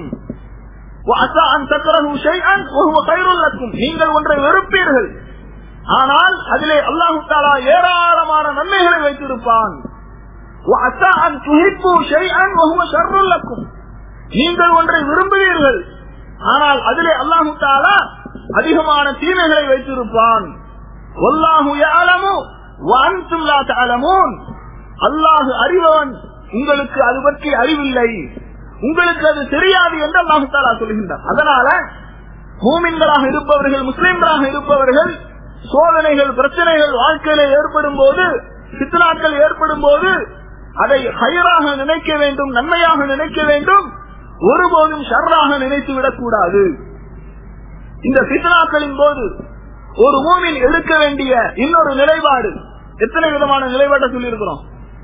وعسى أن تكرهوا شيئا وهو خير لكم நீங்கள் ஒன்றை வெறுப்பீர்கள் ஆனால் அதிலே அல்லாஹு தாலா ஏராளமான நன்மைகளை வைத்திருப்பான் وعسى أن تحبوا شيئا وهو شر لكم நீங்கள் ஒன்றை விரும்புவீர்கள் ஆனால் அதிலே அல்லாஹு தாலா அதிகமான தீமைகளை வைத்திருப்பான் வல்லாஹு யஅலமு வஅன்தும் லா தஅலமூன் அல்லாஹ் அறிவன் உங்களுக்கு அது பற்றி அறிவில்லை உங்களுக்கு அது தெரியாது என்று அல்லாஹு தாலா சொல்கின்றார் அதனால மூமின்களாக இருப்பவர்கள் முஸ்லிம்களாக இருப்பவர்கள் சோதனைகள் பிரச்சனைகள் வாழ்க்கையில ஏற்படும் போது சித்தனாக்கள் ஏற்படும் போது அதை ஹயராக நினைக்க வேண்டும் நன்மையாக நினைக்க வேண்டும் ஒருபோதும் ஷர்ராக நினைத்து விடக்கூடாது இந்த சித்தனாக்களின் போது ஒரு மூமின் எடுக்க வேண்டிய இன்னொரு நிலைப்பாடு எத்தனை விதமான நிலைப்பாட்டை சொல்லி இருக்கிறோம்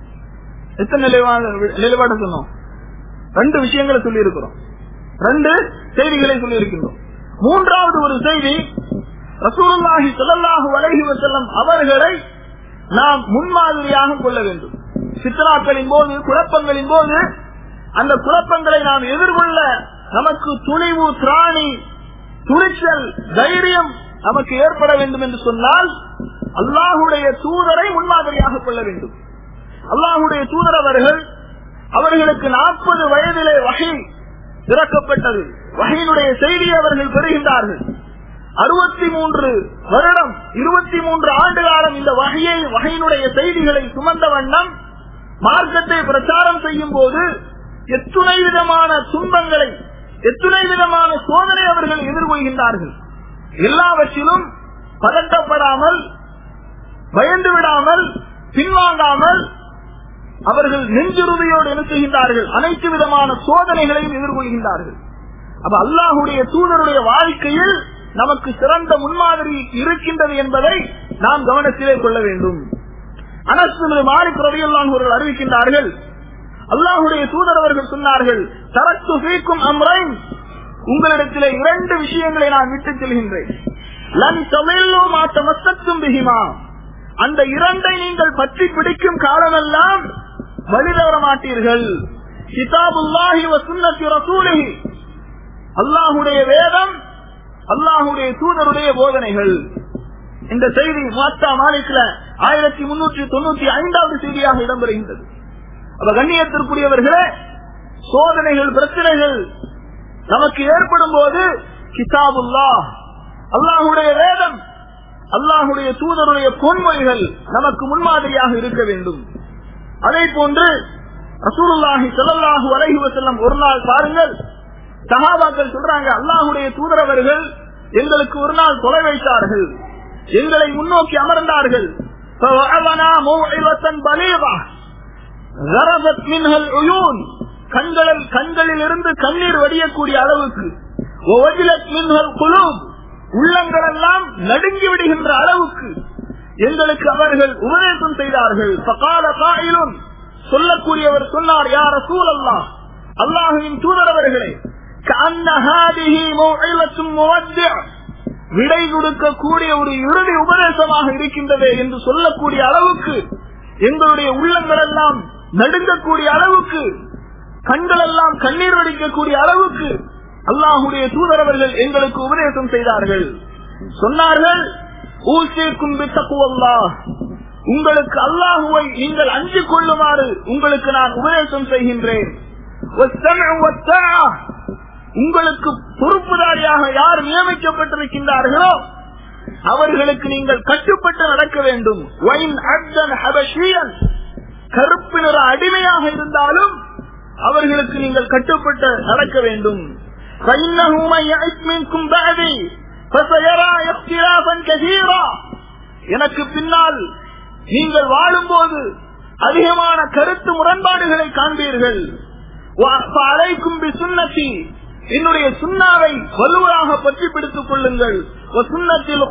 எத்தனை நிலைப்பாடு நிலைப்பாட்டை சொன்னோம் ரெண்டு விஷயங்களை சொல்லி இருக்கிறோம் ரெண்டு செய்திகளை சொல்லி இருக்கின்றோம் மூன்றாவது ஒரு செய்தி ரசூலுல்லாஹி ஸல்லல்லாஹு அலைஹி வஸல்லம் அவர்களை நாம் முன்மாதிரியாக கொள்ள வேண்டும் சித்தனாக்களின் போது குழப்பங்களின் போது அந்த குழப்பங்களை நாம் எதிர்கொள்ள நமக்கு துணிவு திராணி துணிச்சல் தைரியம் நமக்கு ஏற்பட வேண்டும் என்று சொன்னால் அல்லாஹுடைய தூதரை முன்மாதிரியாக கொள்ள வேண்டும் அல்லாஹுடைய தூதர் அவர்கள் அவர்களுக்கு நாற்பது வயதிலே வகை திறக்கப்பட்டது வகையினுடைய செய்தியை அவர்கள் பெறுகின்றார்கள் அறுபத்தி மூன்று வருடம் இருபத்தி மூன்று ஆண்டு காலம் இந்த வகையை வகையினுடைய செய்திகளை சுமந்த வண்ணம் மார்க்கத்தை பிரச்சாரம் செய்யும் போது எத்துணை விதமான துன்பங்களை எத்துணை விதமான சோதனை அவர்கள் எதிர்கொள்கின்றார்கள் எல்லாவற்றிலும் பதட்டப்படாமல் பயந்து விடாமல் பின்வாங்காமல் அவர்கள் நெஞ்சுறுதியோடு என்ன செய்கின்றார்கள் அனைத்து விதமான சோதனைகளையும் எதிர்கொள்கின்றார்கள் அப்ப அல்லாஹுடைய தூதருடைய வாழ்க்கையில் நமக்கு சிறந்த முன்மாதிரி இருக்கின்றது என்பதை நாம் கவனத்திலே கொள்ள வேண்டும் அனசு மாலிக் ரவியல்லான் அவர்கள் அறிவிக்கின்றார்கள் அல்லாஹுடைய தூதர் அவர்கள் சொன்னார்கள் தரத்து சீக்கும் அம்ரைன் உங்களிடத்திலே இரண்டு விஷயங்களை நான் விட்டுச் செல்கின்றேன் லன் தமிழோ மாத்த மத்தத்தும் பிகிமா அந்த இரண்டை நீங்கள் பற்றி பிடிக்கும் காலமெல்லாம் வழிதவர மாட்டீர்கள் கிதாபுல்லாஹி வசுன்னத்தி ரசூலிஹி அல்லாஹுடைய வேதம் அல்லாஹுடைய தூதருடைய போதனைகள் இந்த செய்தி மாத்தா மாலிக்ல ஆயிரத்தி முன்னூற்றி தொண்ணூத்தி ஐந்தாவது செய்தியாக இடம்பெறுகின்றது அப்ப கண்ணியத்திற்குரியவர்களே சோதனைகள் பிரச்சனைகள் நமக்கு ஏற்படும் போது கிதாபுல்லா அல்லாஹுடைய வேதம் அல்லாஹுடைய தூதருடைய பொன்மொழிகள் நமக்கு முன்மாதிரியாக இருக்க வேண்டும் அதே போன்று ரசூலுல்லாஹி ஸல்லல்லாஹு அலைஹி வஸல்லம் ஒரு நாள் பாருங்கள் சஹாபாக்கள் சொல்றாங்க அல்லாஹுடைய தூதரவர்கள் எங்களுக்கு ஒரு நாள் தொலை வைத்தார்கள் எங்களை முன்னோக்கி அமர்ந்தார்கள் فوعظنا موعظة بليغة غربت منها العيون கண்களில் கண்களில் இருந்து கண்ணீர் வடியக்கூடிய அளவுக்கு ووجلت منها القلوب உள்ளங்கள் எல்லாம் நடுங்கி விடுகின்ற அளவுக்கு எங்களுக்கு அவர்கள் உபதேசம் செய்தார்கள் பகால காயிலும் சொல்லக்கூடியவர் சொன்னார் யார் ரசூல் அல்லா அல்லாஹுவின் தூதரவர்களே கஅன்ன ஹாதிஹி மௌஇலத்தும் முவத்திஅ விடை கொடுக்கக்கூடிய ஒரு இறுதி உபதேசமாக இருக்கின்றதே என்று சொல்லக்கூடிய அளவுக்கு எங்களுடைய உள்ளங்கள் எல்லாம் நடுங்கக்கூடிய அளவுக்கு கண்கள் எல்லாம் கண்ணீர் வடிக்கக்கூடிய அளவுக்கு அல்லாஹுடைய தூதரவர்கள் எங்களுக்கு உபதேசம் செய்தார்கள் சொன்னார்கள் ஊசிக்கும் பித்தக்குவல்லாஹ் உங்களுக்கு அல்லாஹுவை நீங்கள் அஞ்சிக் கொள்ளுமாறு உங்களுக்கு நான் உபதேசம் செய்கின்றேன் வஸ்ஸம்உ வத்தாஅ. உங்களுக்கு பொறுப்புதாரியாக யார் நியமிக்கப்பட்டிருக்கின்றார்களோ அவர்களுக்கு நீங்கள் கட்டுப்பட்டு நடக்க வேண்டும் வைன் அப்தன் ஹபஷியன் கருப்பு நிற அடிமையாக இருந்தாலும் அவர்களுக்கு நீங்கள் கட்டுப்பட்டு நடக்க வேண்டும் فإنه من يعش منكم بعدي فسيرى اختلافا كثيرا எனக்கு பின்னால் நீங்கள் வாழும்போது அதிகமான கருத்து முரண்பாடுகளை காண்பீர்கள் அழைக்கும் சுண்ணத்தி என்னுடைய சுண்ணாவை வலுவாக பற்றி பிடித்துக் கொள்ளுங்கள் சுண்ணத்தில்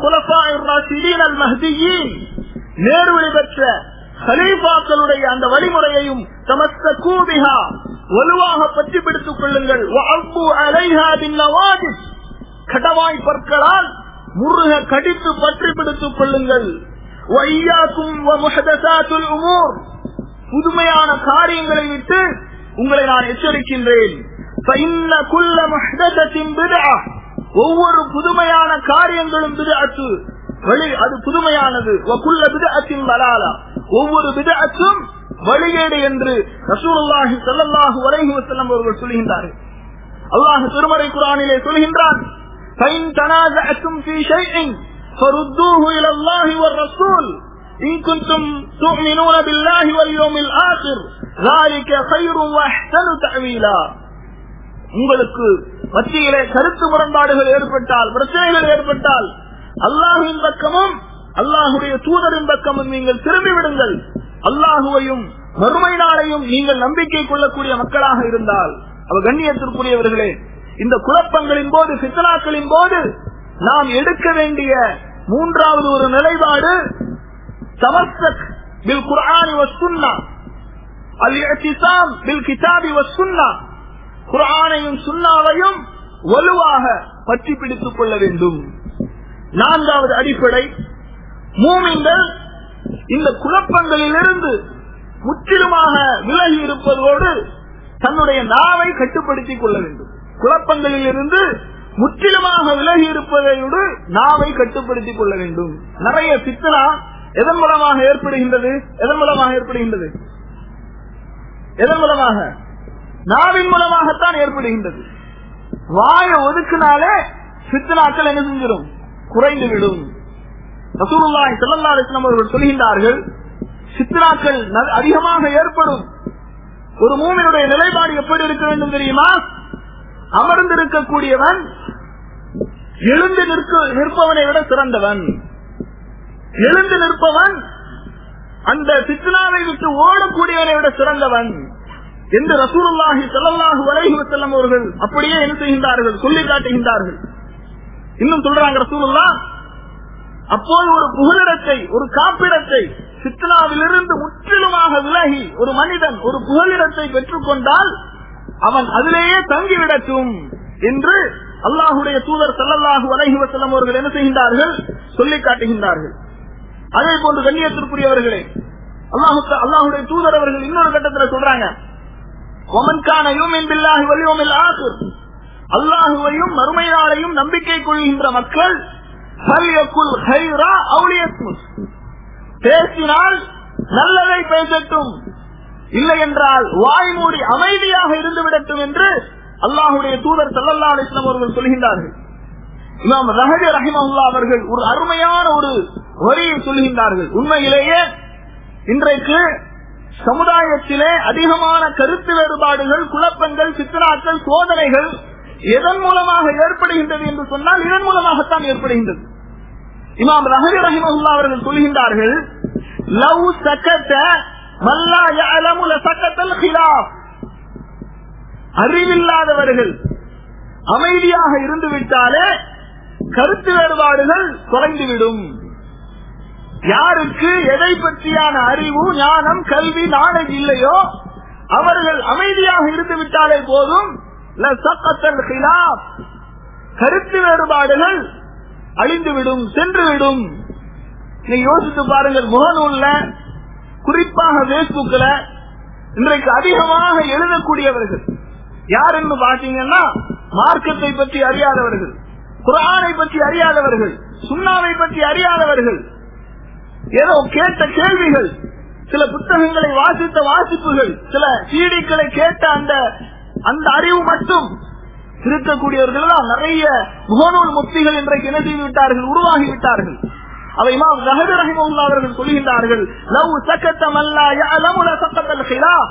மஹதியின் நேர்வழி பெற்ற ஹலீஃபாக்களுடைய அந்த வழிமுறையையும் சமஸ்த கூபிகா வலுவாக பற்றி பிடித்துக் கொள்ளுங்கள் வஅப்பு அலைஹா பின்னவாஜிஸ். கடவாய் பற்களால் முருக கடித்து பற்றி பிடித்துக் கொள்ளுங்கள் وَإِيَّاكُمْ وَمُحْدَثَاتُ الْأُمُورِ புதுமையான காரியங்களை விட்டு உங்களை நான் எச்சரிக்கின்றேன் فَإِنَّ كُلَّ مُحْدَثَةٍ بِدْعَةٍ ஒவ்வொரு புதுமையான காரியங்களும் பிதஅத்து வழி அது புதுமையானது وَكُلَّ بِدْعَةٍ ضَلَالَةٍ ஒவ்வொரு பிதஅத்தும் வழிகேடு என்று ரசூலுல்லாஹி ஸல்லல்லாஹு அலைஹி வஸல்லம் அவர்கள் சொல்கின்றார்கள் அல்லாஹ் திருமறை குர்ஆனிலே சொல்கின்றான் فَإِن تَنَازَعْتُمْ فِي شَيْءٍ فَرُدُّوهُ إِلَى اللَّهِ وَالرَّسُولِ إِن كُنتُمْ تُؤْمِنُونَ بِاللَّهِ وَالْيَوْمِ الْآخِرِ ذَلِكَ خَيْرٌ وَأَحْسَنُ تَأْوِيلًا உங்களுக்கு மத்தியிலே கருத்து முரண்பாடுகள் ஏற்பட்டால் பிரச்சனைகள் ஏற்பட்டால் அல்லாஹின் பக்கமும் அல்லாஹுடைய தூதரின் பக்கமும் நீங்கள் திரும்பி விடுங்கள் அல்லாஹுவையும் மறுமை நாளையும் நீங்கள் நம்பிக்கை கொள்ளக்கூடிய மக்களாக இருந்தால் அவர் கண்ணியத்திற்குரியவர்களே இந்த குழப்பங்களின் போது சித்தனாக்களின் போது நாம் எடுக்க வேண்டிய மூன்றாவது ஒரு நிலைப்பாடு தமஸ்தக் பில் குர்ஆனி வசுன்னா அல் இஹ்திசாம் பில் கிதாபி வசுன்னா குர்ஆனையும் சுன்னாவையும் வலுவாக பற்றி பிடித்துக் கொள்ள வேண்டும் நான்காவது அடிப்படை மூமிங்கள் இந்த குழப்பங்களிலிருந்து முற்றிலுமாக விலகி இருப்பதோடு தன்னுடைய நாவை கட்டுப்படுத்திக் கொள்ள வேண்டும் குழப்பங்களில் இருந்து முற்றிலுமாக விலகி இருப்பதையோடு நாவை கட்டுப்படுத்திக் கொள்ள வேண்டும் நிறைய சித்தனா எதன் மூலமாக ஏற்படுகின்றது எதன் மூலமாக ஏற்படுகின்றது எதன் மூலமாக நாவின் மூலமாகத்தான் ஏற்படுகின்றது வாயை ஒதுக்கினாலே சித்தனாக்கள் என்ன செஞ்சிடும் குறைந்து விடும் ரசூலுல்லாஹி ஸல்லல்லாஹு அலைஹி வஸல்லம் அவர்கள் சொல்கின்றார்கள் சித்தனாக்கள் ந- அதிகமாக ஏற்படும் ஒரு மூமினுடைய நிலைப்பாடு எப்படி இருக்க வேண்டும் தெரியுமா அமர்ந்திருக்கக்கூடியவன் எழுந்து நிற்க நிற்பவனை விட சிறந்தவன் எழுந்து நிற்பவன் அந்த சித்தனாவை விட்டு ஓடக்கூடியவனை விட சிறந்தவன் என்று ரசூலுல்லாஹி ஸல்லல்லாஹு அலைஹி வஸல்லம் அவர்கள் அப்படியே என்ன செய்கின்றார்கள் சொல்லி காட்டுகின்றார்கள் இன்னும் சொல்றாங்க ரசூலுல்லாஹ் அப்போது ஒரு புகலிடத்தை ஒரு காப்பிடத்தை சித்தனாவிலிருந்து முற்றிலுமாக விலகி ஒரு மனிதன் ஒரு புகலிடத்தை பெற்றுக் கொண்டால் அவன் அதிலேயே தங்கிவிடட்டும் என்று அல்லாஹுடைய தூதர் ஸல்லல்லாஹு அலைஹி வஸல்லம் அவர்கள் என்ன செய்கின்றார்கள் சொல்லி காட்டுகின்றார்கள் அதே போன்று கண்ணியத்திற்குரியவர்களே அல்லாஹு அல்லாஹுடைய தூதர் அவர்கள் இன்னொரு கட்டத்தில் சொல்றாங்க ஒமன்கான யூமின் பில்லாஹி வலியோமில் ஆசிர் அல்லாஹுவையும் மறுமை நாளையும் நம்பிக்கை கொள்கின்ற மக்கள் ஃபல்யகுல் ஹைரா அவுலியஸ்முஸ். பேசினால் நல்லதை பேசட்டும் இல்லை என்றால் வாய் மூடி அமைதியாக இருந்து விடட்டும் என்று அல்லாஹுடைய தூதர் சல்லல்லா அலிஸ்லாம் அவர்கள் சொல்கின்றார்கள் இமாம் ரஹஜ ரஹிமஹுல்லா அவர்கள் ஒரு அருமையான ஒரு வரியை சொல்கின்றார்கள் உண்மையிலேயே இன்றைக்கு சமுதாயத்திலே அதிகமான கருத்து வேறுபாடுகள் குழப்பங்கள் சித்தனாக்கள் சோதனைகள் எதன் மூலமாக ஏற்படுகின்றது என்று சொன்னால் இதன் மூலமாகத்தான் ஏற்படுகின்றது இமாம் ரஹபி ரஹிமஹுல்லா அவர்கள் சொல்கின்றார்கள் லவ் சக்கத்த மல்லா யஅலமு லசக்கத்தல் ஹிலாஃப் அறிவில்லாதவர்கள் அமைதியாக இருந்து விட்டாலே கருத்து வேறுபாடுகள் குறைந்துவிடும் யாருக்கு எதை பற்றியான அறிவு ஞானம் கல்வி நாலேஜ் இல்லையோ அவர்கள் அமைதியாக இருந்து விட்டாலே போதும் லசக்கத்தல் ஹிலாப். கருத்து வேறுபாடுகள் அழிந்துவிடும் சென்றுவிடும் நீங்க யோசித்து பாருங்கள் முகநூல்ல குறிப்பாக பேஸ்புக்ல இன்றைக்கு அதிகமாக எழுதக்கூடியவர்கள் யார் என்று பாத்தீங்கன்னா மார்க்கத்தை பற்றி அறியாதவர்கள் குரானை பற்றி அறியாதவர்கள் சுண்ணாவை பற்றி அறியாதவர்கள் ஏதோ கேட்ட கேள்விகள் சில புத்தகங்களை வாசித்த வாசிப்புகள் சில சீடிக்களை கேட்ட அந்த அந்த அறிவு மட்டும் இருக்கக்கூடியவர்கள் தான் நிறைய முகநூல் முக்திகள் இன்றைக்கு என்ன செய்து விட்டார்கள் உருவாகி விட்டார்கள் அவை இமாம் ஜஹது ரஹிமுல்லா அவர்கள் சொல்கின்றார்கள் லவ் சக்கத்தம் அல்லா யஅலமு லசக்கத்தல் ஹிலாஃப்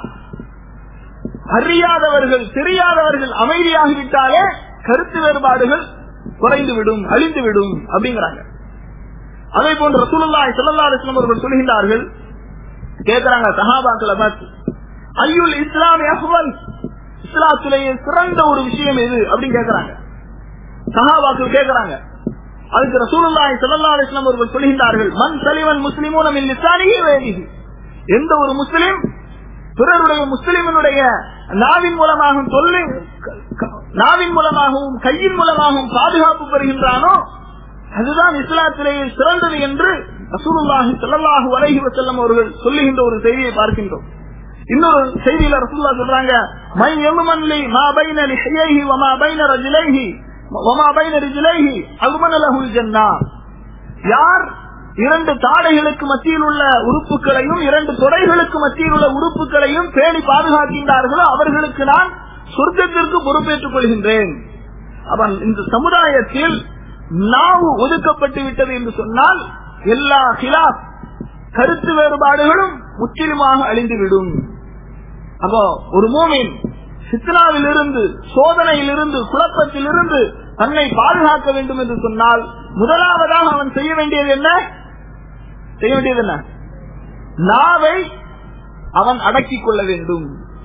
அறியாதவர்கள் தெரியாதவர்கள் அமைதியாகிவிட்டாலே கருத்து வேறுபாடுகள் குறைந்துவிடும் அழிந்துவிடும் அப்படிங்கிறாங்க அதே போன்று ரசூலுல்லாஹி ஸல்லல்லாஹு அலைஹி வஸல்லம் அவர்கள் சொல்கின்றார்கள் கேக்குறாங்க சஹாபாக்களை பார்த்து ஐயுல் இஸ்லாம் அஃவல் இஸ்லாத்திலேயே சிறந்த ஒரு விஷயம் எது அப்படின்னு கேக்குறாங்க சஹாபாக்கள் கேக்குறாங்க அதுக்கு ரசூலுல்லாஹி ஸல்லல்லாஹு அலைஹி வஸல்லம் அவர்கள் சொல்கின்றார்கள் மன் சலிமன் முஸ்லிமூன மின் லிசானிஹி வ யதிஹி எந்த ஒரு முஸ்லிம் பிறருடைய முஸ்லிமனுடைய நாவின் மூலமாகவும் சொல்லி நாவின் மூலமாகவும் கையின் மூலமாகவும் பாதுகாப்பு பெறுகின்றானோ அதுதான் இஸ்லாத்திலேயே சிறந்தது என்று ரசூலுல்லாஹி ஸல்லல்லாஹு அலைஹி வஸல்லம் அவர்கள் சொல்லுகின்ற ஒரு செய்தியை பார்க்கின்றோம் இன்னொரு செய்தியில ரசூல்லா சொல்றாங்க மை எலுமன்லி மா பைன லிஹையைஹி வ மா பைன ரஜுலைஹி வ மா பைன ரிஜுலைஹி அல்மன லஹுல் ஜன்னah யார் இரண்டு தாடைகளுக்கு மத்தியில் உள்ள உறுப்புகளையும் இரண்டு தொடைகளுக்கு மத்தியில் உள்ள உறுப்புகளையும் பேணி பாதுகாக்கின்றார்களோ அவர்களுக்கு நான் சொர்க்கத்திற்கு பொறுப்பேற்றுக் கொள்கின்றேன் அவன் இந்த சமுதாயத்தில் நாவு ஒதுக்கப்பட்டு விட்டது என்று சொன்னால் எல்லா ஹிலாப் கருத்து வேறுபாடுகளும் முற்றிலுமாக அழிந்துவிடும் அப்போ ஒரு மூமின் சித்னாவில் இருந்து சோதனையில் இருந்து குழப்பத்தில் இருந்து தன்னை பாதுகாக்க வேண்டும் என்று சொன்னால் முதலாவதாக அவன் செய்ய வேண்டியது என்ன செய்ய வேண்டியது என்ன நாவை அவன் அடக்கிக் கொள்ள வேண்டும்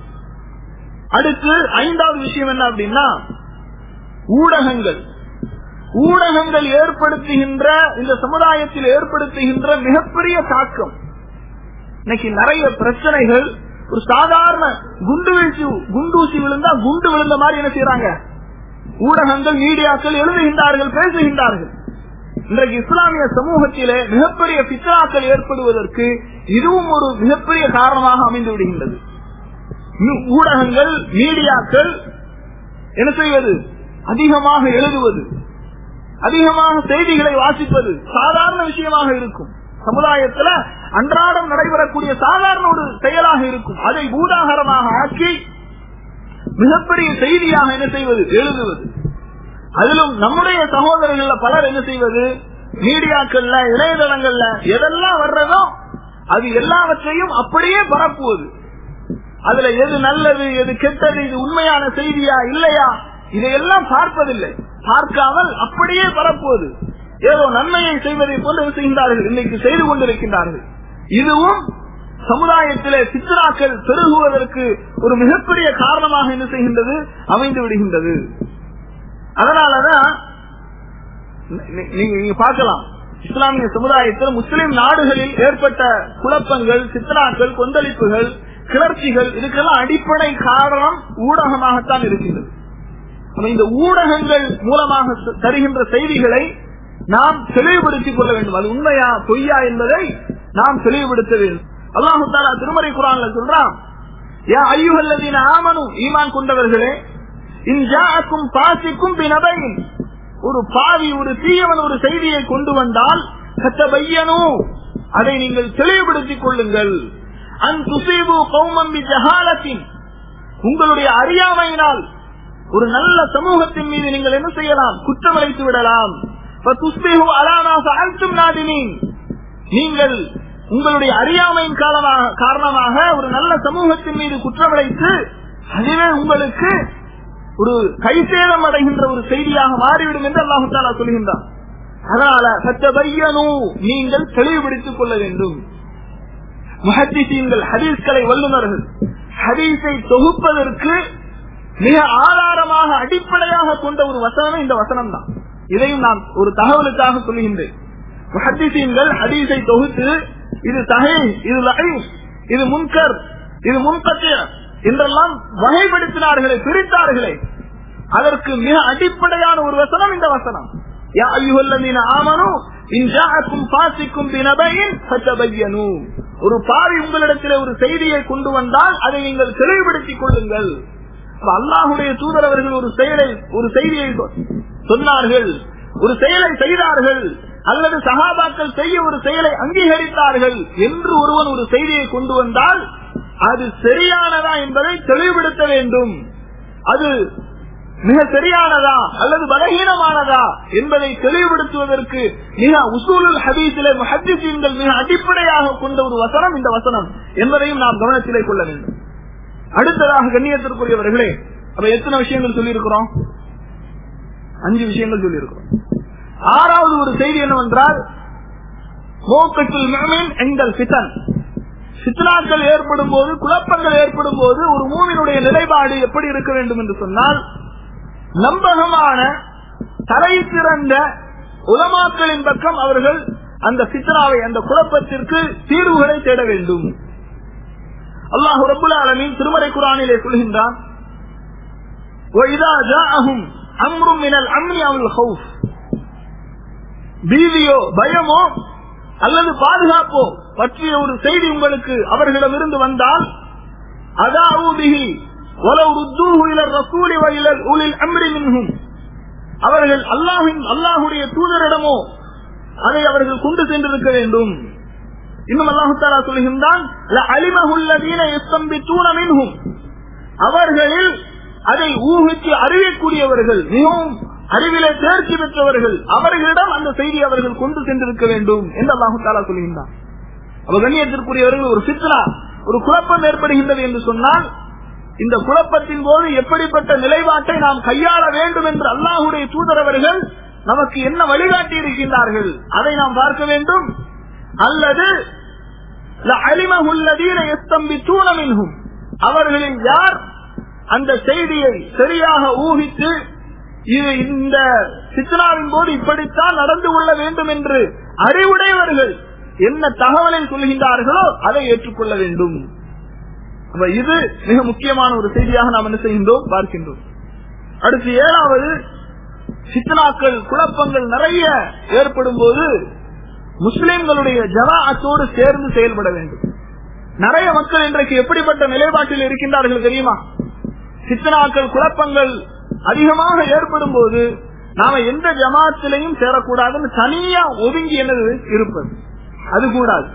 அடுத்து ஐந்தாவது விஷயம் என்ன அப்படின்னா ஊடகங்கள் ஊடகங்கள் ஏற்படுத்துகின்ற இந்த சமுதாயத்தில் ஏற்படுத்துகின்ற மிகப்பெரிய தாக்கம் இன்னைக்கு நிறைய பிரச்சனைகள் ஒரு சாதாரண குண்டு வீழ்ச்சி குண்டூசி விழுந்தா குண்டு விழுந்த மாதிரி என்ன செய்யறாங்க ஊடகங்கள் மீடியாக்கள் எழுதுகின்றார்கள் பேசுகின்றார்கள் இன்றைக்கு இஸ்லாமிய சமூகத்திலே மிகப்பெரிய பித்ராக்கள் ஏற்படுவதற்கு இதுவும் ஒரு மிகப்பெரிய காரணமாக அமைந்து விடுகின்றது ஊடகங்கள் மீடியாக்கள் என்ன செய்வது அதிகமாக எழுதுவது அதிகமாக செய்திகளை வாசிப்பது சாதாரண விஷயமாக இருக்கும் சமுதாயத்துல அன்றாடம் நடைபெறக்கூடிய சாதாரண ஒரு செயலாக இருக்கும் அதை பூதாகரமாக ஆக்கி மிகப்பெரிய செய்தியாக என்ன செய்வது எழுதுவது அதிலும் நம்முடைய சகோதரர்கள்ல பலர் என்ன செய்வது மீடியாக்கள்ல இணையதளங்கள்ல எதெல்லாம் வர்றதோ அது எல்லாவற்றையும் அப்படியே பரப்புவது அதுல எது நல்லது எது கெட்டது இது உண்மையான செய்தியா இல்லையா இதையெல்லாம் பார்ப்பதில்லை பார்க்காமல் அப்படியே பரப்புவது ஏதோ நன்மையை செய்வதை போன்று செய்கின்றார்கள் இன்னைக்கு செய்து கொண்டிருக்கின்றார்கள் இதுவும் சமுதாயத்திலே சித்ராக்கள் பெருகுவதற்கு ஒரு மிகப்பெரிய காரணமாக என்ன செய்கின்றது அமைந்து விடுகின்றது அதனாலதான் நீங்க பார்க்கலாம் இஸ்லாமிய சமுதாயத்தில் முஸ்லிம் நாடுகளில் ஏற்பட்ட குழப்பங்கள் சித்ராக்கள் கொந்தளிப்புகள் கிளர்ச்சிகள் இதுக்கெல்லாம் அடிப்படை காரணம் ஊடகமாகத்தான் இருக்கின்றது இந்த ஊடகங்கள் மூலமாக தருகின்ற செய்திகளை நாம் தெளிவுபடுத்திக் கொள்ள வேண்டும் அது உண்மையா பொய்யா என்பதை நாம் தெளிவுபடுத்த வேண்டும் அல்லாஹு தாலா திருமறை குரான்ல சொல்றான் ஐயுகல்லதீன ஆமனும் ஈமான் கொண்டவர்களே இன்ஜாக்கும் பாசிக்கும் பினபையின் ஒரு பாவி ஒரு தீயவன் ஒரு செய்தியை கொண்டு வந்தால் கத்த பையனும் அதை நீங்கள் தெளிவுபடுத்திக் கொள்ளுங்கள் அன் துசீபு கௌமம்பி ஜஹாலத்தின் உங்களுடைய அறியாமையினால் ஒரு நல்ல சமூகத்தின் மீது நீங்கள் என்ன செய்யலாம் குற்றமளித்து விடலாம் நீங்கள் உங்களுடைய அறியாமையின் காலமாக காரணமாக ஒரு நல்ல சமூகத்தின் மீது குற்றமளித்து அதுவே உங்களுக்கு ஒரு கைசேதம் அடைகின்ற ஒரு செய்தியாக மாறிவிடும் என்று அல்லாஹு தாலா சொல்கின்றான் அதனால சத்த பையனு நீங்கள் தெளிவுபடுத்திக் கொள்ள வேண்டும் முஹத்திசீன்கள் ஹதீஸ்களை வல்லுநர்கள் ஹதீஸை தொகுப்பதற்கு மிக ஆதாரமாக அடிப்படையாக கொண்ட ஒரு வசனமே இந்த வசனம் தான் இதையும் நான் ஒரு தகவலுக்காக சொல்லுகின்றேன் முஹத்திசீன்கள் ஹதீஸை தொகுத்து இது தகை இது லகை இது முன்கர் இது முன்கத்திய என்றெல்லாம் வகைப்படுத்தினார்களே பிரித்தார்களே அதற்கு மிக அடிப்படையான ஒரு வசனம் இந்த வசனம் யா அய்யுஹல்லதீன ஆமனு இன் ஜாஅக்கும் ஃபாசிக்கும் பினபையின் ஃபதபையனு ஒரு பாவி உங்களிடத்தில் ஒரு செய்தியை கொண்டு வந்தால் அதை நீங்கள் தெளிவுபடுத்திக் கொள்ளுங்கள் அப்ப அல்லாஹுடைய தூதர் அவர்கள் ஒரு செயலை ஒரு செய்தியை சொ- சொன்னார்கள் ஒரு செயலை செய்தார்கள் அல்லது சகாபாக்கள் செய்ய ஒரு செயலை அங்கீகரித்தார்கள் என்று ஒருவன் ஒரு செய்தியை கொண்டு வந்தால் அது சரியானதா என்பதை தெளிவுபடுத்த வேண்டும் அது மிக சரியானதா அல்லது பலகீனமானதா என்பதை தெளிவுபடுத்துவதற்கு மிக உசூலுல் ஹதீஸிலே முஹத்திசீன்கள் மிக அடிப்படையாக கொண்ட ஒரு வசனம் இந்த வசனம் என்பதையும் நாம் கவனத்திலே கொள்ள வேண்டும் அடுத்ததாக கண்ணியத்திற்குரியவர்களே அப்ப எத்தனை விஷயங்கள் சொல்லியிருக்கிறோம் அஞ்சு விஷயங்கள் சொல்லியிருக்கிறோம் ஆறாவது ஒரு செய்தி என்னவென்றால் மோக்கத்தில் முஃமின் எங்கள் ஃபிதன் சித்னாக்கள் ஏற்படும் போது குழப்பங்கள் ஏற்படும் போது ஒரு மூவினுடைய நிலைப்பாடு எப்படி இருக்க வேண்டும் என்று சொன்னால் நம்பகமான தலை சிறந்த உலமாக்களின் பக்கம் அவர்கள் அந்த சித்னாவை அந்த குழப்பத்திற்கு தீர்வுகளை தேட வேண்டும் அல்லாஹு ரபுல் ஆலமீன் திருமறை குரானிலே சொல்கின்றான் وَإِذَا جَاءَهُمْ أَمْرٌ مِنَ الْأَمْنِ أَوِ الْخَوْفِ பீதியோ பயமோ அல்லது பாதுகாப்போ பற்றிய ஒரு செய்தி உங்களுக்கு அவர்களிடமிருந்து வந்தால் அதாவுபிஹி وَلَوْ رُدُّوهُ إِلَى الرَّسُولِ وَإِلَى أُولِي الْأَمْرِ مِنْهُمْ அவர்கள் அல்லாஹின் அல்லாஹுடைய தூதரிடமோ அதை அவர்கள் கொண்டு சென்றிருக்க வேண்டும் இன்னும் அல்லாஹு தாலா சொல்கின்றான் لَعَلِمَهُ الَّذِينَ يَسْتَنبِطُونَ مِنْهُمْ அவர்களில் அதை ஊகித்து அறியக்கூடியவர்கள் மிகவும் அறிவிலே தேர்ச்சி பெற்றவர்கள் அவர்களிடம் அந்த செய்தி அவர்கள் கொண்டு சென்றிருக்க வேண்டும் என்று அல்லாஹு தாலா சொல்கின்றான் அவ கண்ணியத்திற்குரியவர்கள் ஒரு சித்ரா ஒரு குழப்பம் ஏற்படுகின்றது என்று சொன்னால் இந்த குழப்பத்தின் போது எப்படிப்பட்ட நிலைப்பாட்டை நாம் கையாள வேண்டும் என்று அல்லாஹுடைய தூதரவர்கள் நமக்கு என்ன வழிகாட்டி இருக்கின்றார்கள் அதை நாம் பார்க்க வேண்டும் அல்லது لَعَلِمَهُ الَّذِينَ يَسْتَنبِطُونَ مِنْهُمْ அவர்களில் யார் அந்த செய்தியை சரியாக ஊகித்து இது இந்த சித்னாவின் போது இப்படித்தான் நடந்து கொள்ள வேண்டும் என்று அறிவுடையவர்கள் என்ன தகவலை சொல்கின்றார்களோ அதை ஏற்றுக்கொள்ள வேண்டும் அப்ப இது மிக முக்கியமான ஒரு செய்தியாக நாம் என்ன செய்கின்றோம் பார்க்கின்றோம் அடுத்து ஏழாவது சித்னாக்கள் குழப்பங்கள் நிறைய ஏற்படும் போது முஸ்லிம்களுடைய ஜமாஅத்தோடு சேர்ந்து செயல்பட வேண்டும் நிறைய மக்கள் இன்றைக்கு எப்படிப்பட்ட நிலைப்பாட்டில் இருக்கின்றார்கள் தெரியுமா சித்தனாக்கள் குழப்பங்கள் அதிகமாக ஏற்படும் போது நாம எந்த ஜமாத்திலையும் சேரக்கூடாதுன்னு தனியா ஒதுங்கி என்னது இருப்பது அது கூடாது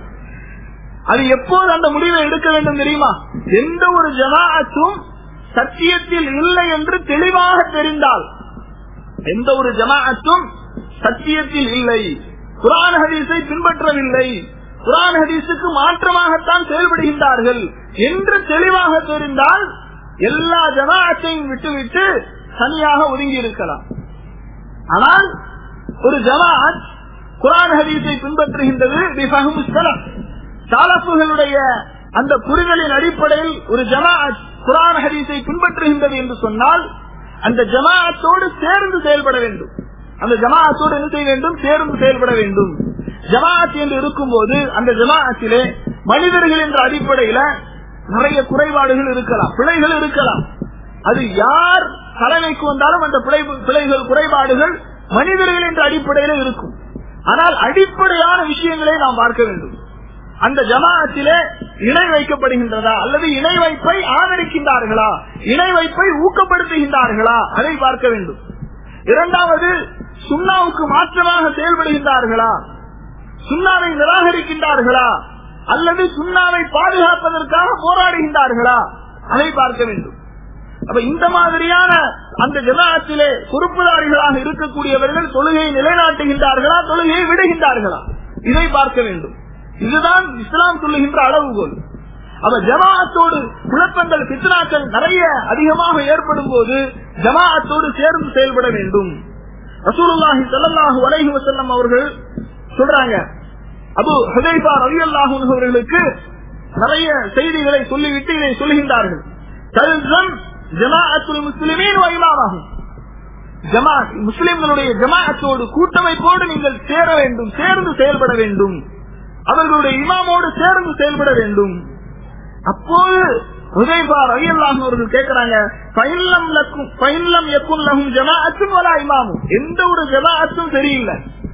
அது எப்போது அந்த முடிவை எடுக்க வேண்டும் தெரியுமா எந்த ஒரு ஜமாஅத்தும் சத்தியத்தில் இல்லை என்று தெளிவாக தெரிந்தால் எந்த ஒரு ஜமாஅத்தும் சத்தியத்தில் இல்லை குரான் ஹதீஸை பின்பற்றவில்லை குரான் ஹதீஸுக்கு மாற்றமாகத்தான் செயல்படுகின்றார்கள் என்று தெளிவாக தெரிந்தால் எல்லா ஜமாஅத்தையும் விட்டுவிட்டு தனியாக ஒதுங்கி இருக்கலாம் ஆனால் ஒரு ஜமாஅத் குரான் ஹதீஸை பின்பற்றுகின்றது பிஃபஹ்மு ஸலஃப். சாலப்புகளுடைய அந்த புரிதலின் அடிப்படையில் ஒரு ஜமாஅத் குரான் ஹதீஸை பின்பற்றுகின்றது என்று சொன்னால் அந்த ஜமாஅத்தோடு சேர்ந்து செயல்பட வேண்டும் அந்த ஜமாஅத்தோடு என்ன செய்ய வேண்டும் சேர்ந்து செயல்பட வேண்டும் ஜமாஅத் என்று இருக்கும்போது அந்த ஜமாஅத்திலே மனிதர்கள் என்ற அடிப்படையில நிறைய குறைபாடுகள் இருக்கலாம் பிழைகள் இருக்கலாம் அது யார் தலைமைக்கு வந்தாலும் அந்த பிழை- பிழைகள் குறைபாடுகள் மனிதர்கள் என்ற அடிப்படையில இருக்கும் ஆனால் அடிப்படையான விஷயங்களை நாம் பார்க்க வேண்டும் அந்த ஜமாஅத்திலே இணை வைக்கப்படுகின்றதா அல்லது இணை வைப்பை ஆதரிக்கின்றார்களா இணை வைப்பை ஊக்கப்படுத்துகின்றார்களா அதை பார்க்க வேண்டும் இரண்டாவது சுண்ணாவுக்கு மாற்றமாக செயல்படுகின்றார்களா சுண்ணாவை நிராகரிக்கின்றார்களா அல்லது சுண்ணாவை பாதுகாப்பதற்காக போராடுகின்றார்களா அதை பார்க்க வேண்டும் அப்ப இந்த மாதிரியான அந்த ஜமாஅத்திலே பொறுப்புதாரிகளாக இருக்கக்கூடியவர்கள் தொழுகையை நிலைநாட்டுகின்றார்களா தொழுகையை விடுகின்றார்களா இதை பார்க்க வேண்டும் இதுதான் இஸ்லாம் சொல்லுகின்ற அளவுகோல் அப்ப ஜமாஅத்தோடு குழப்பங்கள் பித்னாக்கள் நிறைய அதிகமாக ஏற்படும் போது ஜமாஅத்தோடு சேர்ந்து செயல்பட வேண்டும் ரசூலுல்லாஹி ஸல்லல்லாஹு அலைஹி வஸல்லம் அவர்கள் சொல்றாங்க அபு ஹுதைபா ரலியல்லாஹு அன்ஹு அவர்களுக்கு நிறைய செய்திகளை சொல்லிவிட்டு இதை சொல்லுகின்றார்கள் தல்சம் ஜமாஅத்துல் முஸ்லிமீன் வ இமாமஹும் ஜமாத் முஸ்லிம்களுடைய ஜமாஅத்தோடு கூட்டமைப்போடு நீங்கள் சேர வேண்டும் சேர்ந்து செயல்பட வேண்டும் அவர்களுடைய இமாமோடு சேர்ந்து செயல்பட வேண்டும் அப்போது ஹுதைபா ரலியல்லாஹு அவர்கள் கேக்குறாங்க ஃபைன்லம் லக்கும் ஃபைன்லம் யக்குன் லஹும் ஜமாஅத்துன் வலா இமாமும் எந்த ஒரு ஜமாஅத்தும் சரியில்லை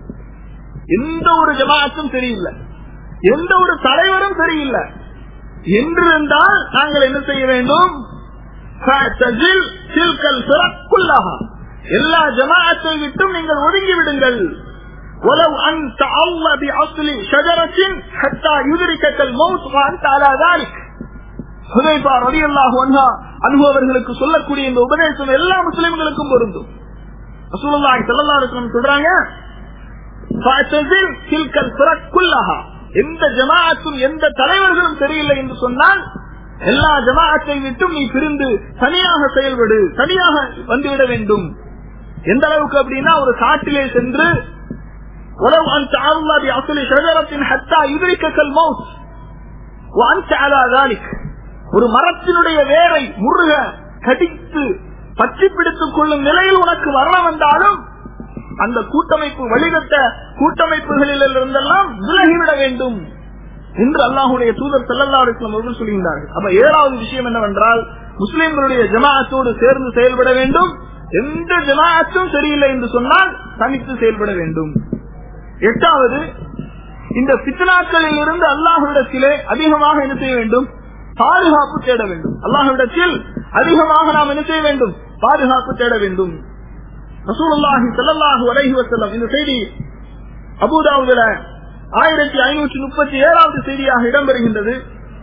எந்த ஒரு ஜமாஅத்தும் சரியில்லை எந்த ஒரு தலைவரும் சரியில்லை என்றிருந்தால் நாங்கள் என்ன செய்ய வேண்டும் ஃபஅ்தஸில் தில்கல் ஃபிரக்குல்லஹா. எல்லா ஜமாஅத்தை விட்டும் நீங்கள் ஒதுங்கி விடுங்கள் ولو أن تعض بأصل شجرة حتى يدركك الموت وأنت على ذلك ஹுதைபா ரலியல்லாஹு அன்ஹா அன்ஹு அவர்களுக்கு சொல்லக்கூடிய இந்த உபதேசம் எல்லா முஸ்லிம்களுக்கும் பொருந்தும் ரசூலுல்லாஹி ஸல்லல்லாஹு அலைஹி வஸல்லம் சொல்றாங்க ஃபஅ்தஸில் தில்கல் ஃபிரக்குல்லஹா. எந்த ஜமாஅத்தும் எந்த தலைவர்களும் சரியில்லை என்று சொன்னால் எல்லா ஜமாஅத்தை விட்டும் நீ பிரிந்து தனியாக செயல்படு தனியாக வந்துவிட வேண்டும் எந்த அளவுக்கு அப்படின்னா ஒரு காட்டிலே சென்று உலவு அன் تعرض بأصل شجرة حتى يدركك الموت وأنت على ذلك ஒரு மரத்தினுடைய வேரை முருக கடித்து பற்றி பிடித்துக் கொள்ளும் நிலையில் உனக்கு மரணம் வந்தாலும் அந்த கூட்டமைப்பு வழிகட்ட கூட்டமைப்புகளில் இருந்தெல்லாம் விலகிவிட வேண்டும் என்று அல்லாஹுடைய தூதர் செல்லல்லா அலிஸ்லாம் அவர்கள் சொல்கின்றார்கள் அப்ப ஏழாவது விஷயம் என்னவென்றால் முஸ்லிம்களுடைய ஜமாஅத்தோடு சேர்ந்து செயல்பட வேண்டும் எந்த ஜமாஅத்தும் சரியில்லை என்று சொன்னால் தனித்து செயல்பட வேண்டும் எட்டாவது இந்த பித்னாக்களில் இருந்து அல்லாஹுவிடத்திலே அதிகமாக என்ன செய்ய வேண்டும் பாதுகாப்பு தேட வேண்டும் அல்லாஹுவிடத்தில் அதிகமாக நாம் என்ன செய்ய வேண்டும் பாதுகாப்பு தேட வேண்டும் ரசூலுல்லாஹி ஸல்லல்லாஹு அலைஹி வஸல்லம் இந்த செய்தி அபூதாவுதுல ஆயிரத்தி ஐநூற்றி முப்பத்தி ஏழாவது செய்தியாக இடம்பெறுகின்றது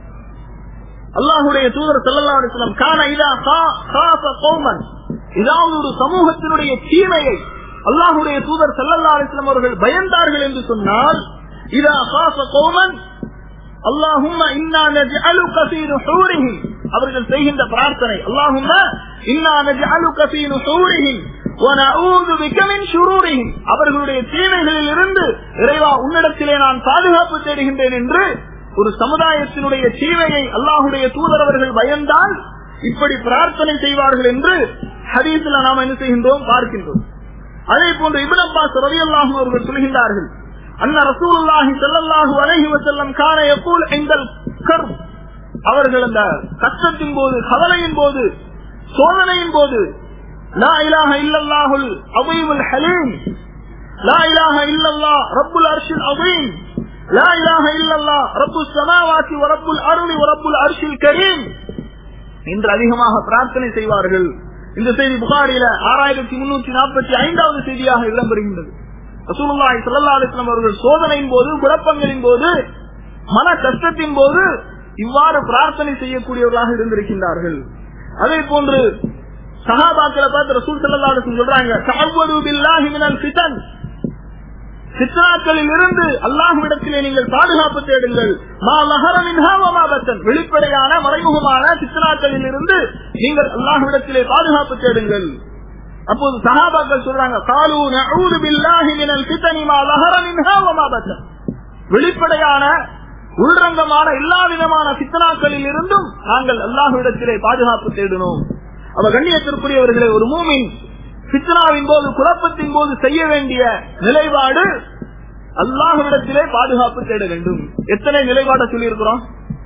அல்லாஹுடைய தூதர் ஸல்லல்லாஹு அலைஹி வஸல்லம் கான இதா கா- காஃப கௌமன் ஏதாவது ஒரு சமூகத்தினுடைய தீமையை அல்லாஹுடைய தூதர் ஸல்லல்லாஹு அலைஹி வஸல்லம் அவர்கள் பயந்தார்கள் என்று சொன்னால் இதா காஃப கௌமன் அல்லாஹும்ம இன்னா நஜ்அலுக ஃபீ நுஹூரிஹிம் அவர்கள் செய்கின்ற பிரார்த்தனை அல்லாஹும்ம இன்னா நஜ்அலுக ஃபீ நுஹூரிஹிம் வனஊது பிக மின் ஷுரூரிஹிம் அவர்களுடைய தீமைகளில் இருந்து இறைவா உன்னிடத்திலே நான் பாதுகாப்பு தேடுகின்றேன் என்று ஒரு சமுதாயத்தினுடைய தீமையை அல்லாஹுடைய தூதர் அவர்கள் பயந்தால் இப்படி பிரார்த்தனை செய்வார்கள் என்று ஹதீஸ்ல நாம் என்ன செய்கின்றோம் பார்க்கின்றோம் அதே போன்று இப்னு அப்பாஸ் ரலியல்லாஹு அவர்கள் சொல்கின்றார்கள் அன்ன ரசூலுல்லாஹி ஸல்லல்லாஹு அலைஹி வஸல்லம் கான யகூல் இந்தல் கர்ப் அவர்கள் அந்த கஷ்டத்தின் போது கவலையின் போது சோதனையின் போது லா இலாஹ இல்லல்லாஹுல் அஸீமுல் ஹலீம் லா இலாஹ இல்லல்லாஹ் ரப்புல் அர்ஷில் அஸீம் லா இலாஹ இல்லல்லாஹ் ரப்புஸ் ஸமாவாதி வ ரப்புல் அர்ளி வ ரப்புல் அர்ஷில் கரீம் என்று அதிகமாக பிரார்த்தனை செய்வார்கள் இந்த செய்தி புகாரில ஆறாயிரத்தி முன்னூற்றி நாற்பத்தி ஐந்தாவது செய்தியாக இடம்பெறுகின்றது ரசூலுல்லாஹி ஸல்லல்லாஹு அலைஹி வஸல்லம் அவர்கள் சோதனையின் போது குழப்பங்களின் போது மன கஷ்டத்தின் போது இவ்வாறு பிரார்த்தனை செய்யக்கூடியவர்களாக இருந்திருக்கின்றார்கள் அதே போன்று சஹாபாக்களை பார்த்து ரசூல் ஸல்லல்லாஹு அலைஹி வஸல்லம் சொல்றாங்க தஅவ்வது பில்லாஹி மினல் ஃபிதன் சித்ராக்களில் இருந்து அல்லாஹுவிடத்திலே நீங்கள் பாதுகாப்பு தேடுங்கள் மா மஹரமின்ஹா வ மா பத்தன் வெளிப்படையான மறைமுகமான சித்ராக்களில் இருந்து நீங்கள் அல்லாஹுவிடத்திலே பாதுகாப்பு தேடுங்கள் அப்போது சஹாபாக்கள் சொல்றாங்க காலு நஊது பில்லாஹி மினல் ஃபிதனி மா லஹர மின்ஹா வ மா பத்தன் வெளிப்படையான உள்ரங்கமான எல்லா விதமான சித்தனாக்களில் இருந்தும் நாங்கள் அல்லாஹுவிடத்திலே பாதுகாப்பு தேடினோம் அவ கண்ணியத்திற்குரியவர்களே ஒரு மூமின் சித்தனாவின் போது குழப்பத்தின் போது செய்ய வேண்டிய நிலைப்பாடு அல்லாஹுவிடத்திலே பாதுகாப்பு தேட வேண்டும் எத்தனை நிலைப்பாட சொல்லியிருக்கிறோம்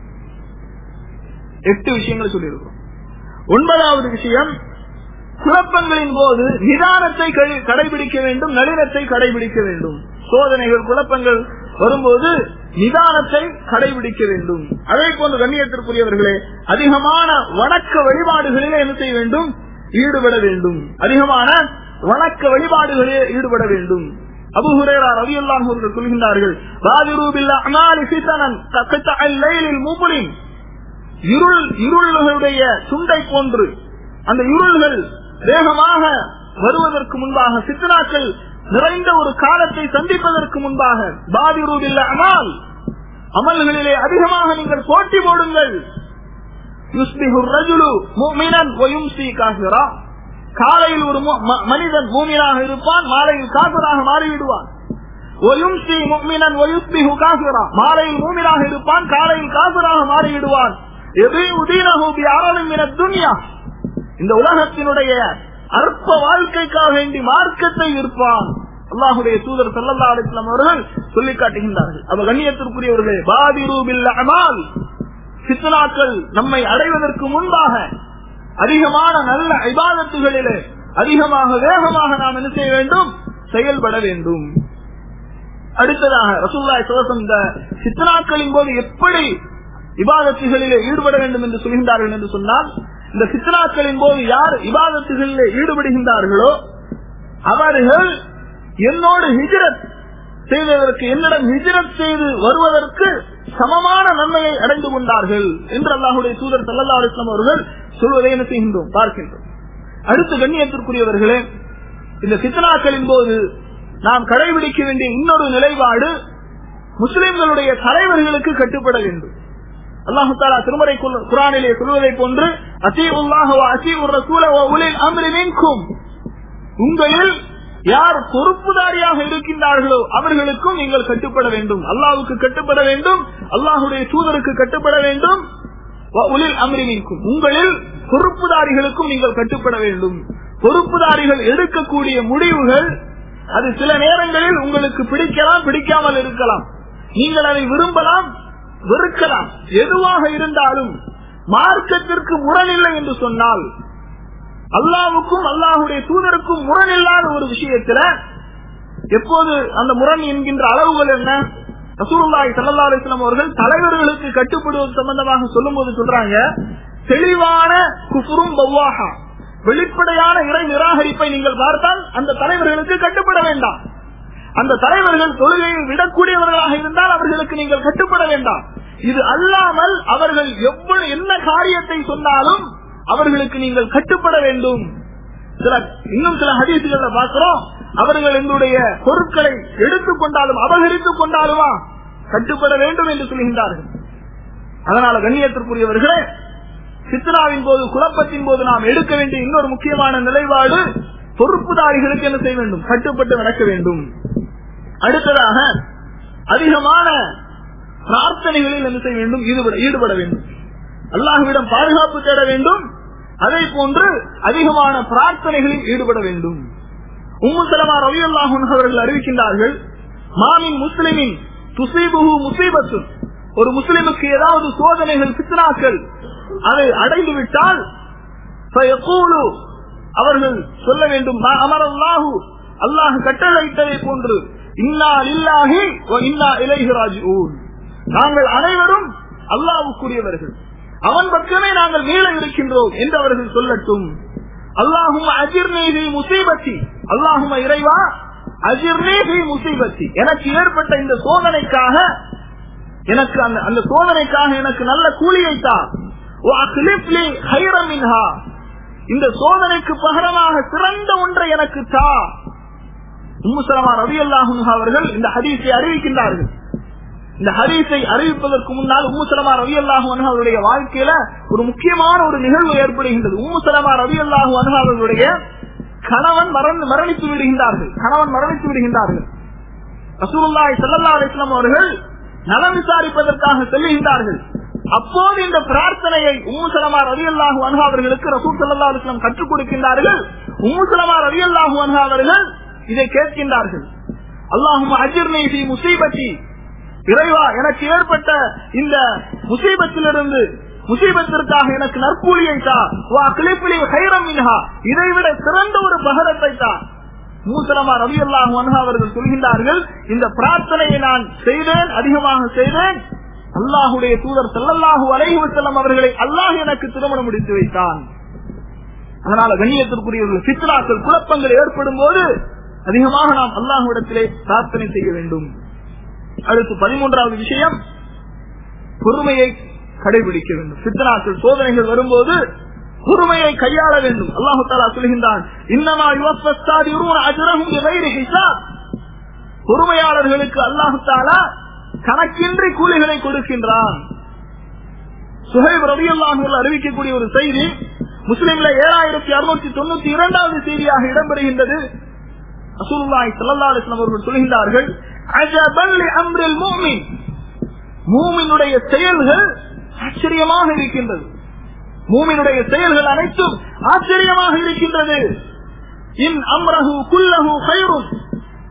எட்டு விஷயங்கள் சொல்லியிருக்கிறோம் ஒன்பதாவது விஷயம் குழப்பங்களின் போது நிதானத்தை கழி- கடைபிடிக்க வேண்டும் நளினத்தை கடைபிடிக்க வேண்டும் சோதனைகள் குழப்பங்கள் வரும்போது நிதானத்தை கடைபிடிக்க வேண்டும் அதே போன்று கண்ணியத்திற்குரியவர்களே அதிகமான வணக்க வழிபாடுகளிலே என்ன செய்ய வேண்டும் ஈடுபட வேண்டும் அதிகமான வணக்க வழிபாடுகளிலே ஈடுபட வேண்டும் அபு ஹுரேரா ரலியல்லாஹு அவர்கள் சொல்கின்றார்கள் பாதிரு பில் அமாலி ஃபிதனன் கக்தஅல் லைலில் முப்லின் இருள் இருள்களுடைய சுண்டை போன்று அந்த இருள்கள் வேகமாக வருவதற்கு முன்பாக சித்தனாக்கள் நிறைந்த ஒரு காலத்தை சந்திப்பதற்கு முன்பாக பாதிரூபில்ல அமல் அமல்களிலே அதிகமாக நீங்கள் போட்டி போடுங்கள் யுஸ்பிஹு ரஜுலு முஃமினன் வ யும்சி காஃபிரா காலையில் ஒரு மு- ம- மனிதன் மூமினாக இருப்பான் மாலையில் காபிராக மாறிவிடுவான் ஒயும்சி முக்மினன் ஒயுஸ்பிஹு காஃபிரா மாலையில் மூமினாக இருப்பான் காலையில் காபிராக மாறிவிடுவான் எது உதீனஹு பி அரவின் மினத் துன்யா இந்த உலகத்தினுடைய அற்ப வாழ்க்கைக்காக வேண்டி மார்க்கத்தை விற்பான் அல்லாஹுடைய தூதர் ஸல்லல்லாஹு அலைஹி வஸல்லம் அவர்கள் சொல்லி காட்டுகின்றார்கள் அவ கண்ணியத்திற்குரியவர்களே பாதிரு பில் அமால் சித்தனாக்கள் நம்மை அடைவதற்கு முன்பாக அதிகமான நல்ல இபாதத்துகளிலே அதிகமாக வேகமாக நாம் என்ன செய்ய வேண்டும் செயல்பட வேண்டும் அடுத்ததாக ரசூல்லாய் சோசம் இந்த சித்தனாக்களின் போது எப்படி இபாதத்துகளிலே ஈடுபட வேண்டும் என்று சொல்கின்றார்கள் என்று சொன்னால் இந்த சித்தனாக்களின் போது யார் இபாதத்துகளிலே ஈடுபடுகின்றார்களோ அவர்கள் என்னோடு ஹிஜரத் செய்வதற்கு என்னிடம் ஹிஜரத் செய்து வருவதற்கு சமமான நன்மையை அடைந்து கொண்டார்கள் என்று அல்லாஹுடைய தூதர் சல்லா அலிஸ்லாம் அவர்கள் சொல்வதை என்ன செய்கின்றோம் பார்க்கின்றோம் அடுத்து கண்ணியத்திற்குரியவர்களே இந்த சித்தனாக்களின் போது நாம் கடைபிடிக்க வேண்டிய இன்னொரு நிலைப்பாடு முஸ்லிம்களுடைய தலைவர்களுக்கு கட்டுப்பட வேண்டும் அல்லாஹு தாலா திருமறை குரானிலே சொல்வதை போன்று அசீ உல்லாஹ் அசீ உர் ரசூல உலில் அம்ரி மின்கும் உங்களில் யார் பொறுப்புதாரியாக இருக்கின்றார்களோ அவர்களுக்கும் நீங்கள் கட்டுப்பட வேண்டும் அல்லாவுக்கு கட்டுப்பட வேண்டும் அல்லாஹுடைய தூதருக்கு கட்டுப்பட வேண்டும் உலில் அமரிமிக்கும் உங்களில் பொறுப்புதாரிகளுக்கும் நீங்கள் கட்டுப்பட வேண்டும் பொறுப்புதாரிகள் எடுக்கக்கூடிய முடிவுகள் அது சில நேரங்களில் உங்களுக்கு பிடிக்கலாம் பிடிக்காமல் இருக்கலாம் நீங்கள் அதை விரும்பலாம் வெறுக்கலாம் எதுவாக இருந்தாலும் மார்க்கத்திற்கு முரணில்லை என்று சொன்னால் அல்லாவுக்கும் அல்லாஹுடைய தூதருக்கும் முரணில்லாத ஒரு விஷயத்துல எப்போது அந்த முரண் என்கின்ற அளவுகள் என்ன ரசூலுல்லாஹி ஸல்லல்லாஹு அலைஹி வஸல்லம் அவர்கள் தலைவர்களுக்கு கட்டுப்படுவது சம்பந்தமாக சொல்லும்போது சொல்றாங்க தெளிவான குஃபுரும் பவ்வாஹா வெளிப்படையான இறை நிராகரிப்பை நீங்கள் பார்த்தால் அந்த தலைவர்களுக்கு கட்டுப்பட வேண்டாம் அந்த தலைவர்கள் தொழுகையை விடக்கூடியவர்களாக இருந்தால் அவர்களுக்கு நீங்கள் கட்டுப்பட வேண்டாம் இது அல்லாமல் அவர்கள் எவ்வளவு என்ன காரியத்தை சொன்னாலும் அவர்களுக்கு நீங்கள் கட்டுப்பட வேண்டும் சில இன்னும் சில ஹதீசுகளை பார்க்கிறோம் அவர்கள் எங்களுடைய பொருட்களை எடுத்துக் கொண்டாலும் அபகரித்துக் கொண்டாலுமா கட்டுப்பட வேண்டும் என்று சொல்கின்றார்கள் அதனால கண்ணியத்திற்குரியவர்களே சித்ராவின் போது குழப்பத்தின் போது நாம் எடுக்க வேண்டிய இன்னொரு முக்கியமான நிலைப்பாடு பொறுப்புதாரிகளுக்கு என்ன செய்ய வேண்டும் கட்டுப்பட்டு நடக்க வேண்டும் அடுத்ததாக அதிகமான பிரார்த்தனைகளில் என்ன செய்ய வேண்டும் ஈடுபட ஈடுபட வேண்டும் அல்லாஹுவிடம் பாதுகாப்பு தேட வேண்டும் அதே போன்று அதிகமான பிரார்த்தனைகளில் ஈடுபட வேண்டும் உம்மு சலமா ரவி அல்லாஹன் அவர்கள் அறிவிக்கின்றார்கள் மாமின் முஸ்லிமின் துசீபுகு முசீபத்து ஒரு முஸ்லிமுக்கு ஏதாவது சோதனைகள் சித்தனாக்கள் அதை அடைந்து விட்டால் அவர்கள் சொல்ல வேண்டும் அமரல்லாஹு அல்லாஹ் கட்டளையிட்டதை போன்று இன்னா இல்லாஹி இன்னா இலைஹராஜ் நாங்கள் அனைவரும் அல்லாவுக்குரியவர்கள் அவன் பக்கமே நாங்கள் மீள இருக்கின்றோம் என்று அவர்கள் சொல்லட்டும் அல்லாஹும் அஜிர்நீதி முசீபத்தி அல்லாஹும் இறைவா அஜிர்நீதி முசீபத்தி எனக்கு ஏற்பட்ட இந்த சோதனைக்காக எனக்கு அந்த அந்த சோதனைக்காக எனக்கு நல்ல கூலியை தான் இந்த சோதனைக்கு பகரமாக சிறந்த ஒன்றை எனக்கு தா உம்முசலமா ரவி அல்லாஹும் அவர்கள் இந்த ஹதீஸை அறிவிக்கின்றார்கள் இந்த ஹரீஸை அறிவிப்பதற்கு முன்னால் உம்முசலமா ரவி அல்லாஹு அவருடைய வாழ்க்கையில ஒரு முக்கியமான ஒரு நிகழ்வு ஏற்படுகின்றது உம்முசலமா ரவி அல்லாஹு அவர்களுடைய கணவன் மரணித்து விடுகின்றார்கள் கணவன் மரணித்து விடுகின்றார்கள் ரசூலுல்லாய் சல்லா அலிஸ்லாம் அவர்கள் நலம் விசாரிப்பதற்காக செல்லுகின்றார்கள் அப்போது இந்த பிரார்த்தனையை உம்முசலமா ரவி அல்லாஹு அவர்களுக்கு ரசூல் சல்லா அலிஸ்லாம் கற்றுக் கொடுக்கின்றார்கள் உம்முசலமா ரவி அல்லாஹு அவர்கள் இதை கேட்கின்றார்கள் அல்லாஹும் அஜிர்னை முசீபத்தி இறைவா எனக்கு ஏற்பட்ட இந்த முசீபத்திலிருந்து முசீபத்திற்காக எனக்கு நற்கூலியை தா இதைவிட சிறந்த ஒரு பகரத்தை தான் மூசலமா ரவி அல்லாஹ் அவர்கள் சொல்கின்றார்கள் இந்த பிரார்த்தனையை நான் செய்தேன் அதிகமாக செய்தேன் அல்லாஹுடைய தூதர் செல்லல்லாஹு அலைஹுவசல்லம் அவர்களை அல்லாஹ் எனக்கு திருமணம் முடித்து வைத்தான் அதனால கண்ணியத்திற்குரியவர்கள் சித்ராக்கள் குழப்பங்கள் ஏற்படும் போது அதிகமாக நாம் அல்லாஹுடத்திலே பிரார்த்தனை செய்ய வேண்டும் அடுத்து பதிமூன்றாவது விஷயம் பொறுமையை கடைபிடிக்க வேண்டும் சித்தனாக்கள் சோதனைகள் வரும்போது பொறுமையை கையாள வேண்டும் அல்லாஹு தாலா சொல்கின்றான் இன்னமா பொறுமையாளர்களுக்கு அல்லாஹு தாலா கணக்கின்றி கூலிகளை கொடுக்கின்றான் சுஹைப் ரவி அல்லாஹர்கள் அறிவிக்கக்கூடிய ஒரு செய்தி முஸ்லிம்ல ஏழாயிரத்தி அறுநூத்தி தொண்ணூத்தி இரண்டாவது செய்தியாக இடம்பெறுகின்றது ரசூலுல்லாஹி ஸல்லல்லாஹு அலைஹி வஸல்லம் அவர்கள் சொல்கின்றார்கள் அஜபல் அம்ரில் மூமின் மூமினுடைய செயல்கள் ஆச்சரியமாக இருக்கின்றது மூமினுடைய செயல்கள் அனைத்தும் ஆச்சரியமாக இருக்கின்றது இன் அம்ரஹு குல்லஹு ஹைரும்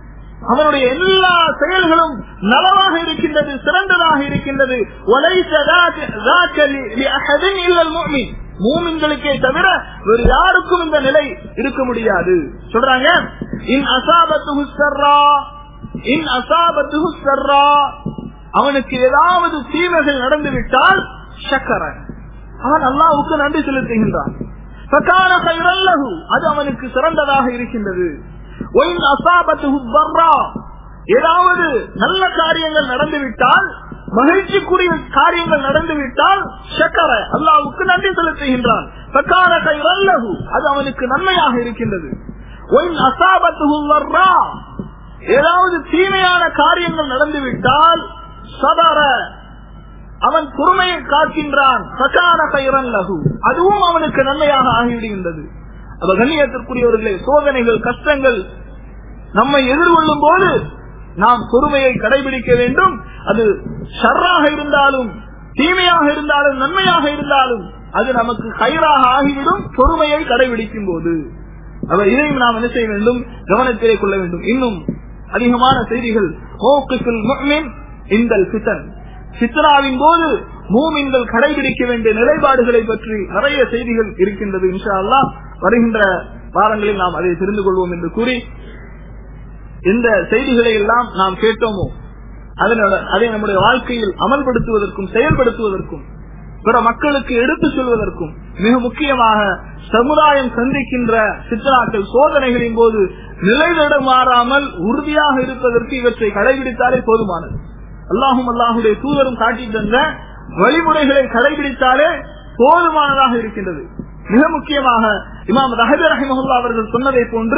அவனுடைய எல்லா செயல்களும் நலவாக இருக்கின்றது சிறந்ததாக இருக்கின்றது وَلَيْسَ ذَاكَ- ذَاكَ لِ- لِأَحَدٍ إِلَّا الْمُؤْمِنِ மூமின்களுக்கே தவிர வேறு யாருக்கும் இந்த நிலை இருக்க முடியாது சொல்றாங்க இன் அசாபத்து சர்ரா இன் அசாபத்து சர்ரா அவனுக்கு ஏதாவது தீமைகள் நடந்துவிட்டால் சக்கர அவன் அல்லாவுக்கு நன்றி செலுத்துகின்றான் فَكَانَ خَيْرًا لَهُ. அது அவனுக்கு சிறந்ததாக இருக்கின்றது وَإِنْ أَصَابَتْهُ الضَّرَّا. ஏதாவது நல்ல காரியங்கள் நடந்துவிட்டால் மகிழ்ச்சிக்குரிய காரியங்கள் நடந்துவிட்டால் சக்கர அல்லாவுக்கு நன்றி செலுத்துகின்றான் فَكَانَ خَيْرًا لَهُ. அது அவனுக்கு நன்மையாக இருக்கின்றது وَإِنْ أَصَابَتْهُ الضَّرَّا. ஏதாவது தீமையான காரியங்கள் நடந்துவிட்டால் சதர அவன் பொறுமையை காக்கின்றான் சகான கயிறன் லகு அதுவும் அவனுக்கு நன்மையாக ஆகிவிடுகின்றது அப்ப கண்ணியத்திற்குரியவர்களே சோதனைகள் கஷ்டங்கள் நம்மை எதிர்கொள்ளும் போது நாம் பொறுமையை கடைபிடிக்க வேண்டும் அது ஷர்ராக இருந்தாலும் தீமையாக இருந்தாலும் நன்மையாக இருந்தாலும் அது நமக்கு கயிறாக ஆகிவிடும் பொறுமையை கடைபிடிக்கும் போது அப்ப இதையும் நாம் என்ன செய்ய வேண்டும் கவனத்திலே கொள்ள வேண்டும் இன்னும் அதிகமான செய்திகள் மோக்குஃபில் முஃமின் இந்தல் ஃபிதன் சித்ராவின் போது மூமின்கள் கடைபிடிக்க வேண்டிய நிலைப்பாடுகளை பற்றி நிறைய செய்திகள் இருக்கின்றது இன்ஷா அல்லாஹ் வருகின்ற வாரங்களில் நாம் அதை தெரிந்து கொள்வோம் என்று கூறி இந்த செய்திகளை எல்லாம் நாம் கேட்டோமோ அதனோட அதை நம்முடைய வாழ்க்கையில் அமல்படுத்துவதற்கும் செயல்படுத்துவதற்கும் பிற மக்களுக்கு எடுத்துச் சொல்வதற்கும் மிக முக்கியமாக சமுதாயம் சந்திக்கின்ற சித்தனாக்கள் சோதனைகளின் போது நிலைநடமாறாமல் உறுதியாக இருப்பதற்கு இவற்றை கடைபிடித்தாலே போதுமானது அல்லாஹும் அல்லாஹுடைய தூதரும் காட்டி தந்த வழிமுறைகளை கடைபிடித்தாலே போதுமானதாக இருக்கின்றது மிக முக்கியமாக இமாம் ரஹபி ரஹிமஹுல்லா அவர்கள் சொன்னதை போன்று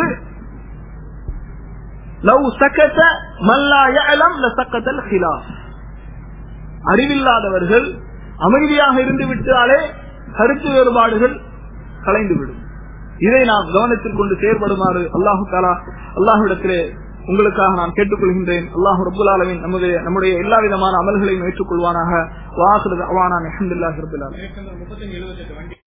லவ் சக்கத்த மல்லா யஅலம் லசக்கத்தல் ஹிலாஃப் அறிவில்லாதவர்கள் அமைதியாக இருந்து விட்டாலே கருத்து வேறுபாடுகள் கலைந்துவிடும் இதை நாம் கவனத்தில் கொண்டு செயற்படுமாறு அல்லாஹு தாலா அல்லாஹுடத்திலே உங்களுக்காக நான் கேட்டுக்கொள்கின்றேன் அல்லாஹு ரபுல் ஆலமின் நம்முடைய நம்முடைய எல்லா விதமான அமல்களையும் ஏற்றுக்கொள்வானாக வாசுறது அவானா அஹமதுல்லாஹி ரபுல் ஆலமீன் முப்பத்தஞ்சு எழுபத்தெட்டு வண்டி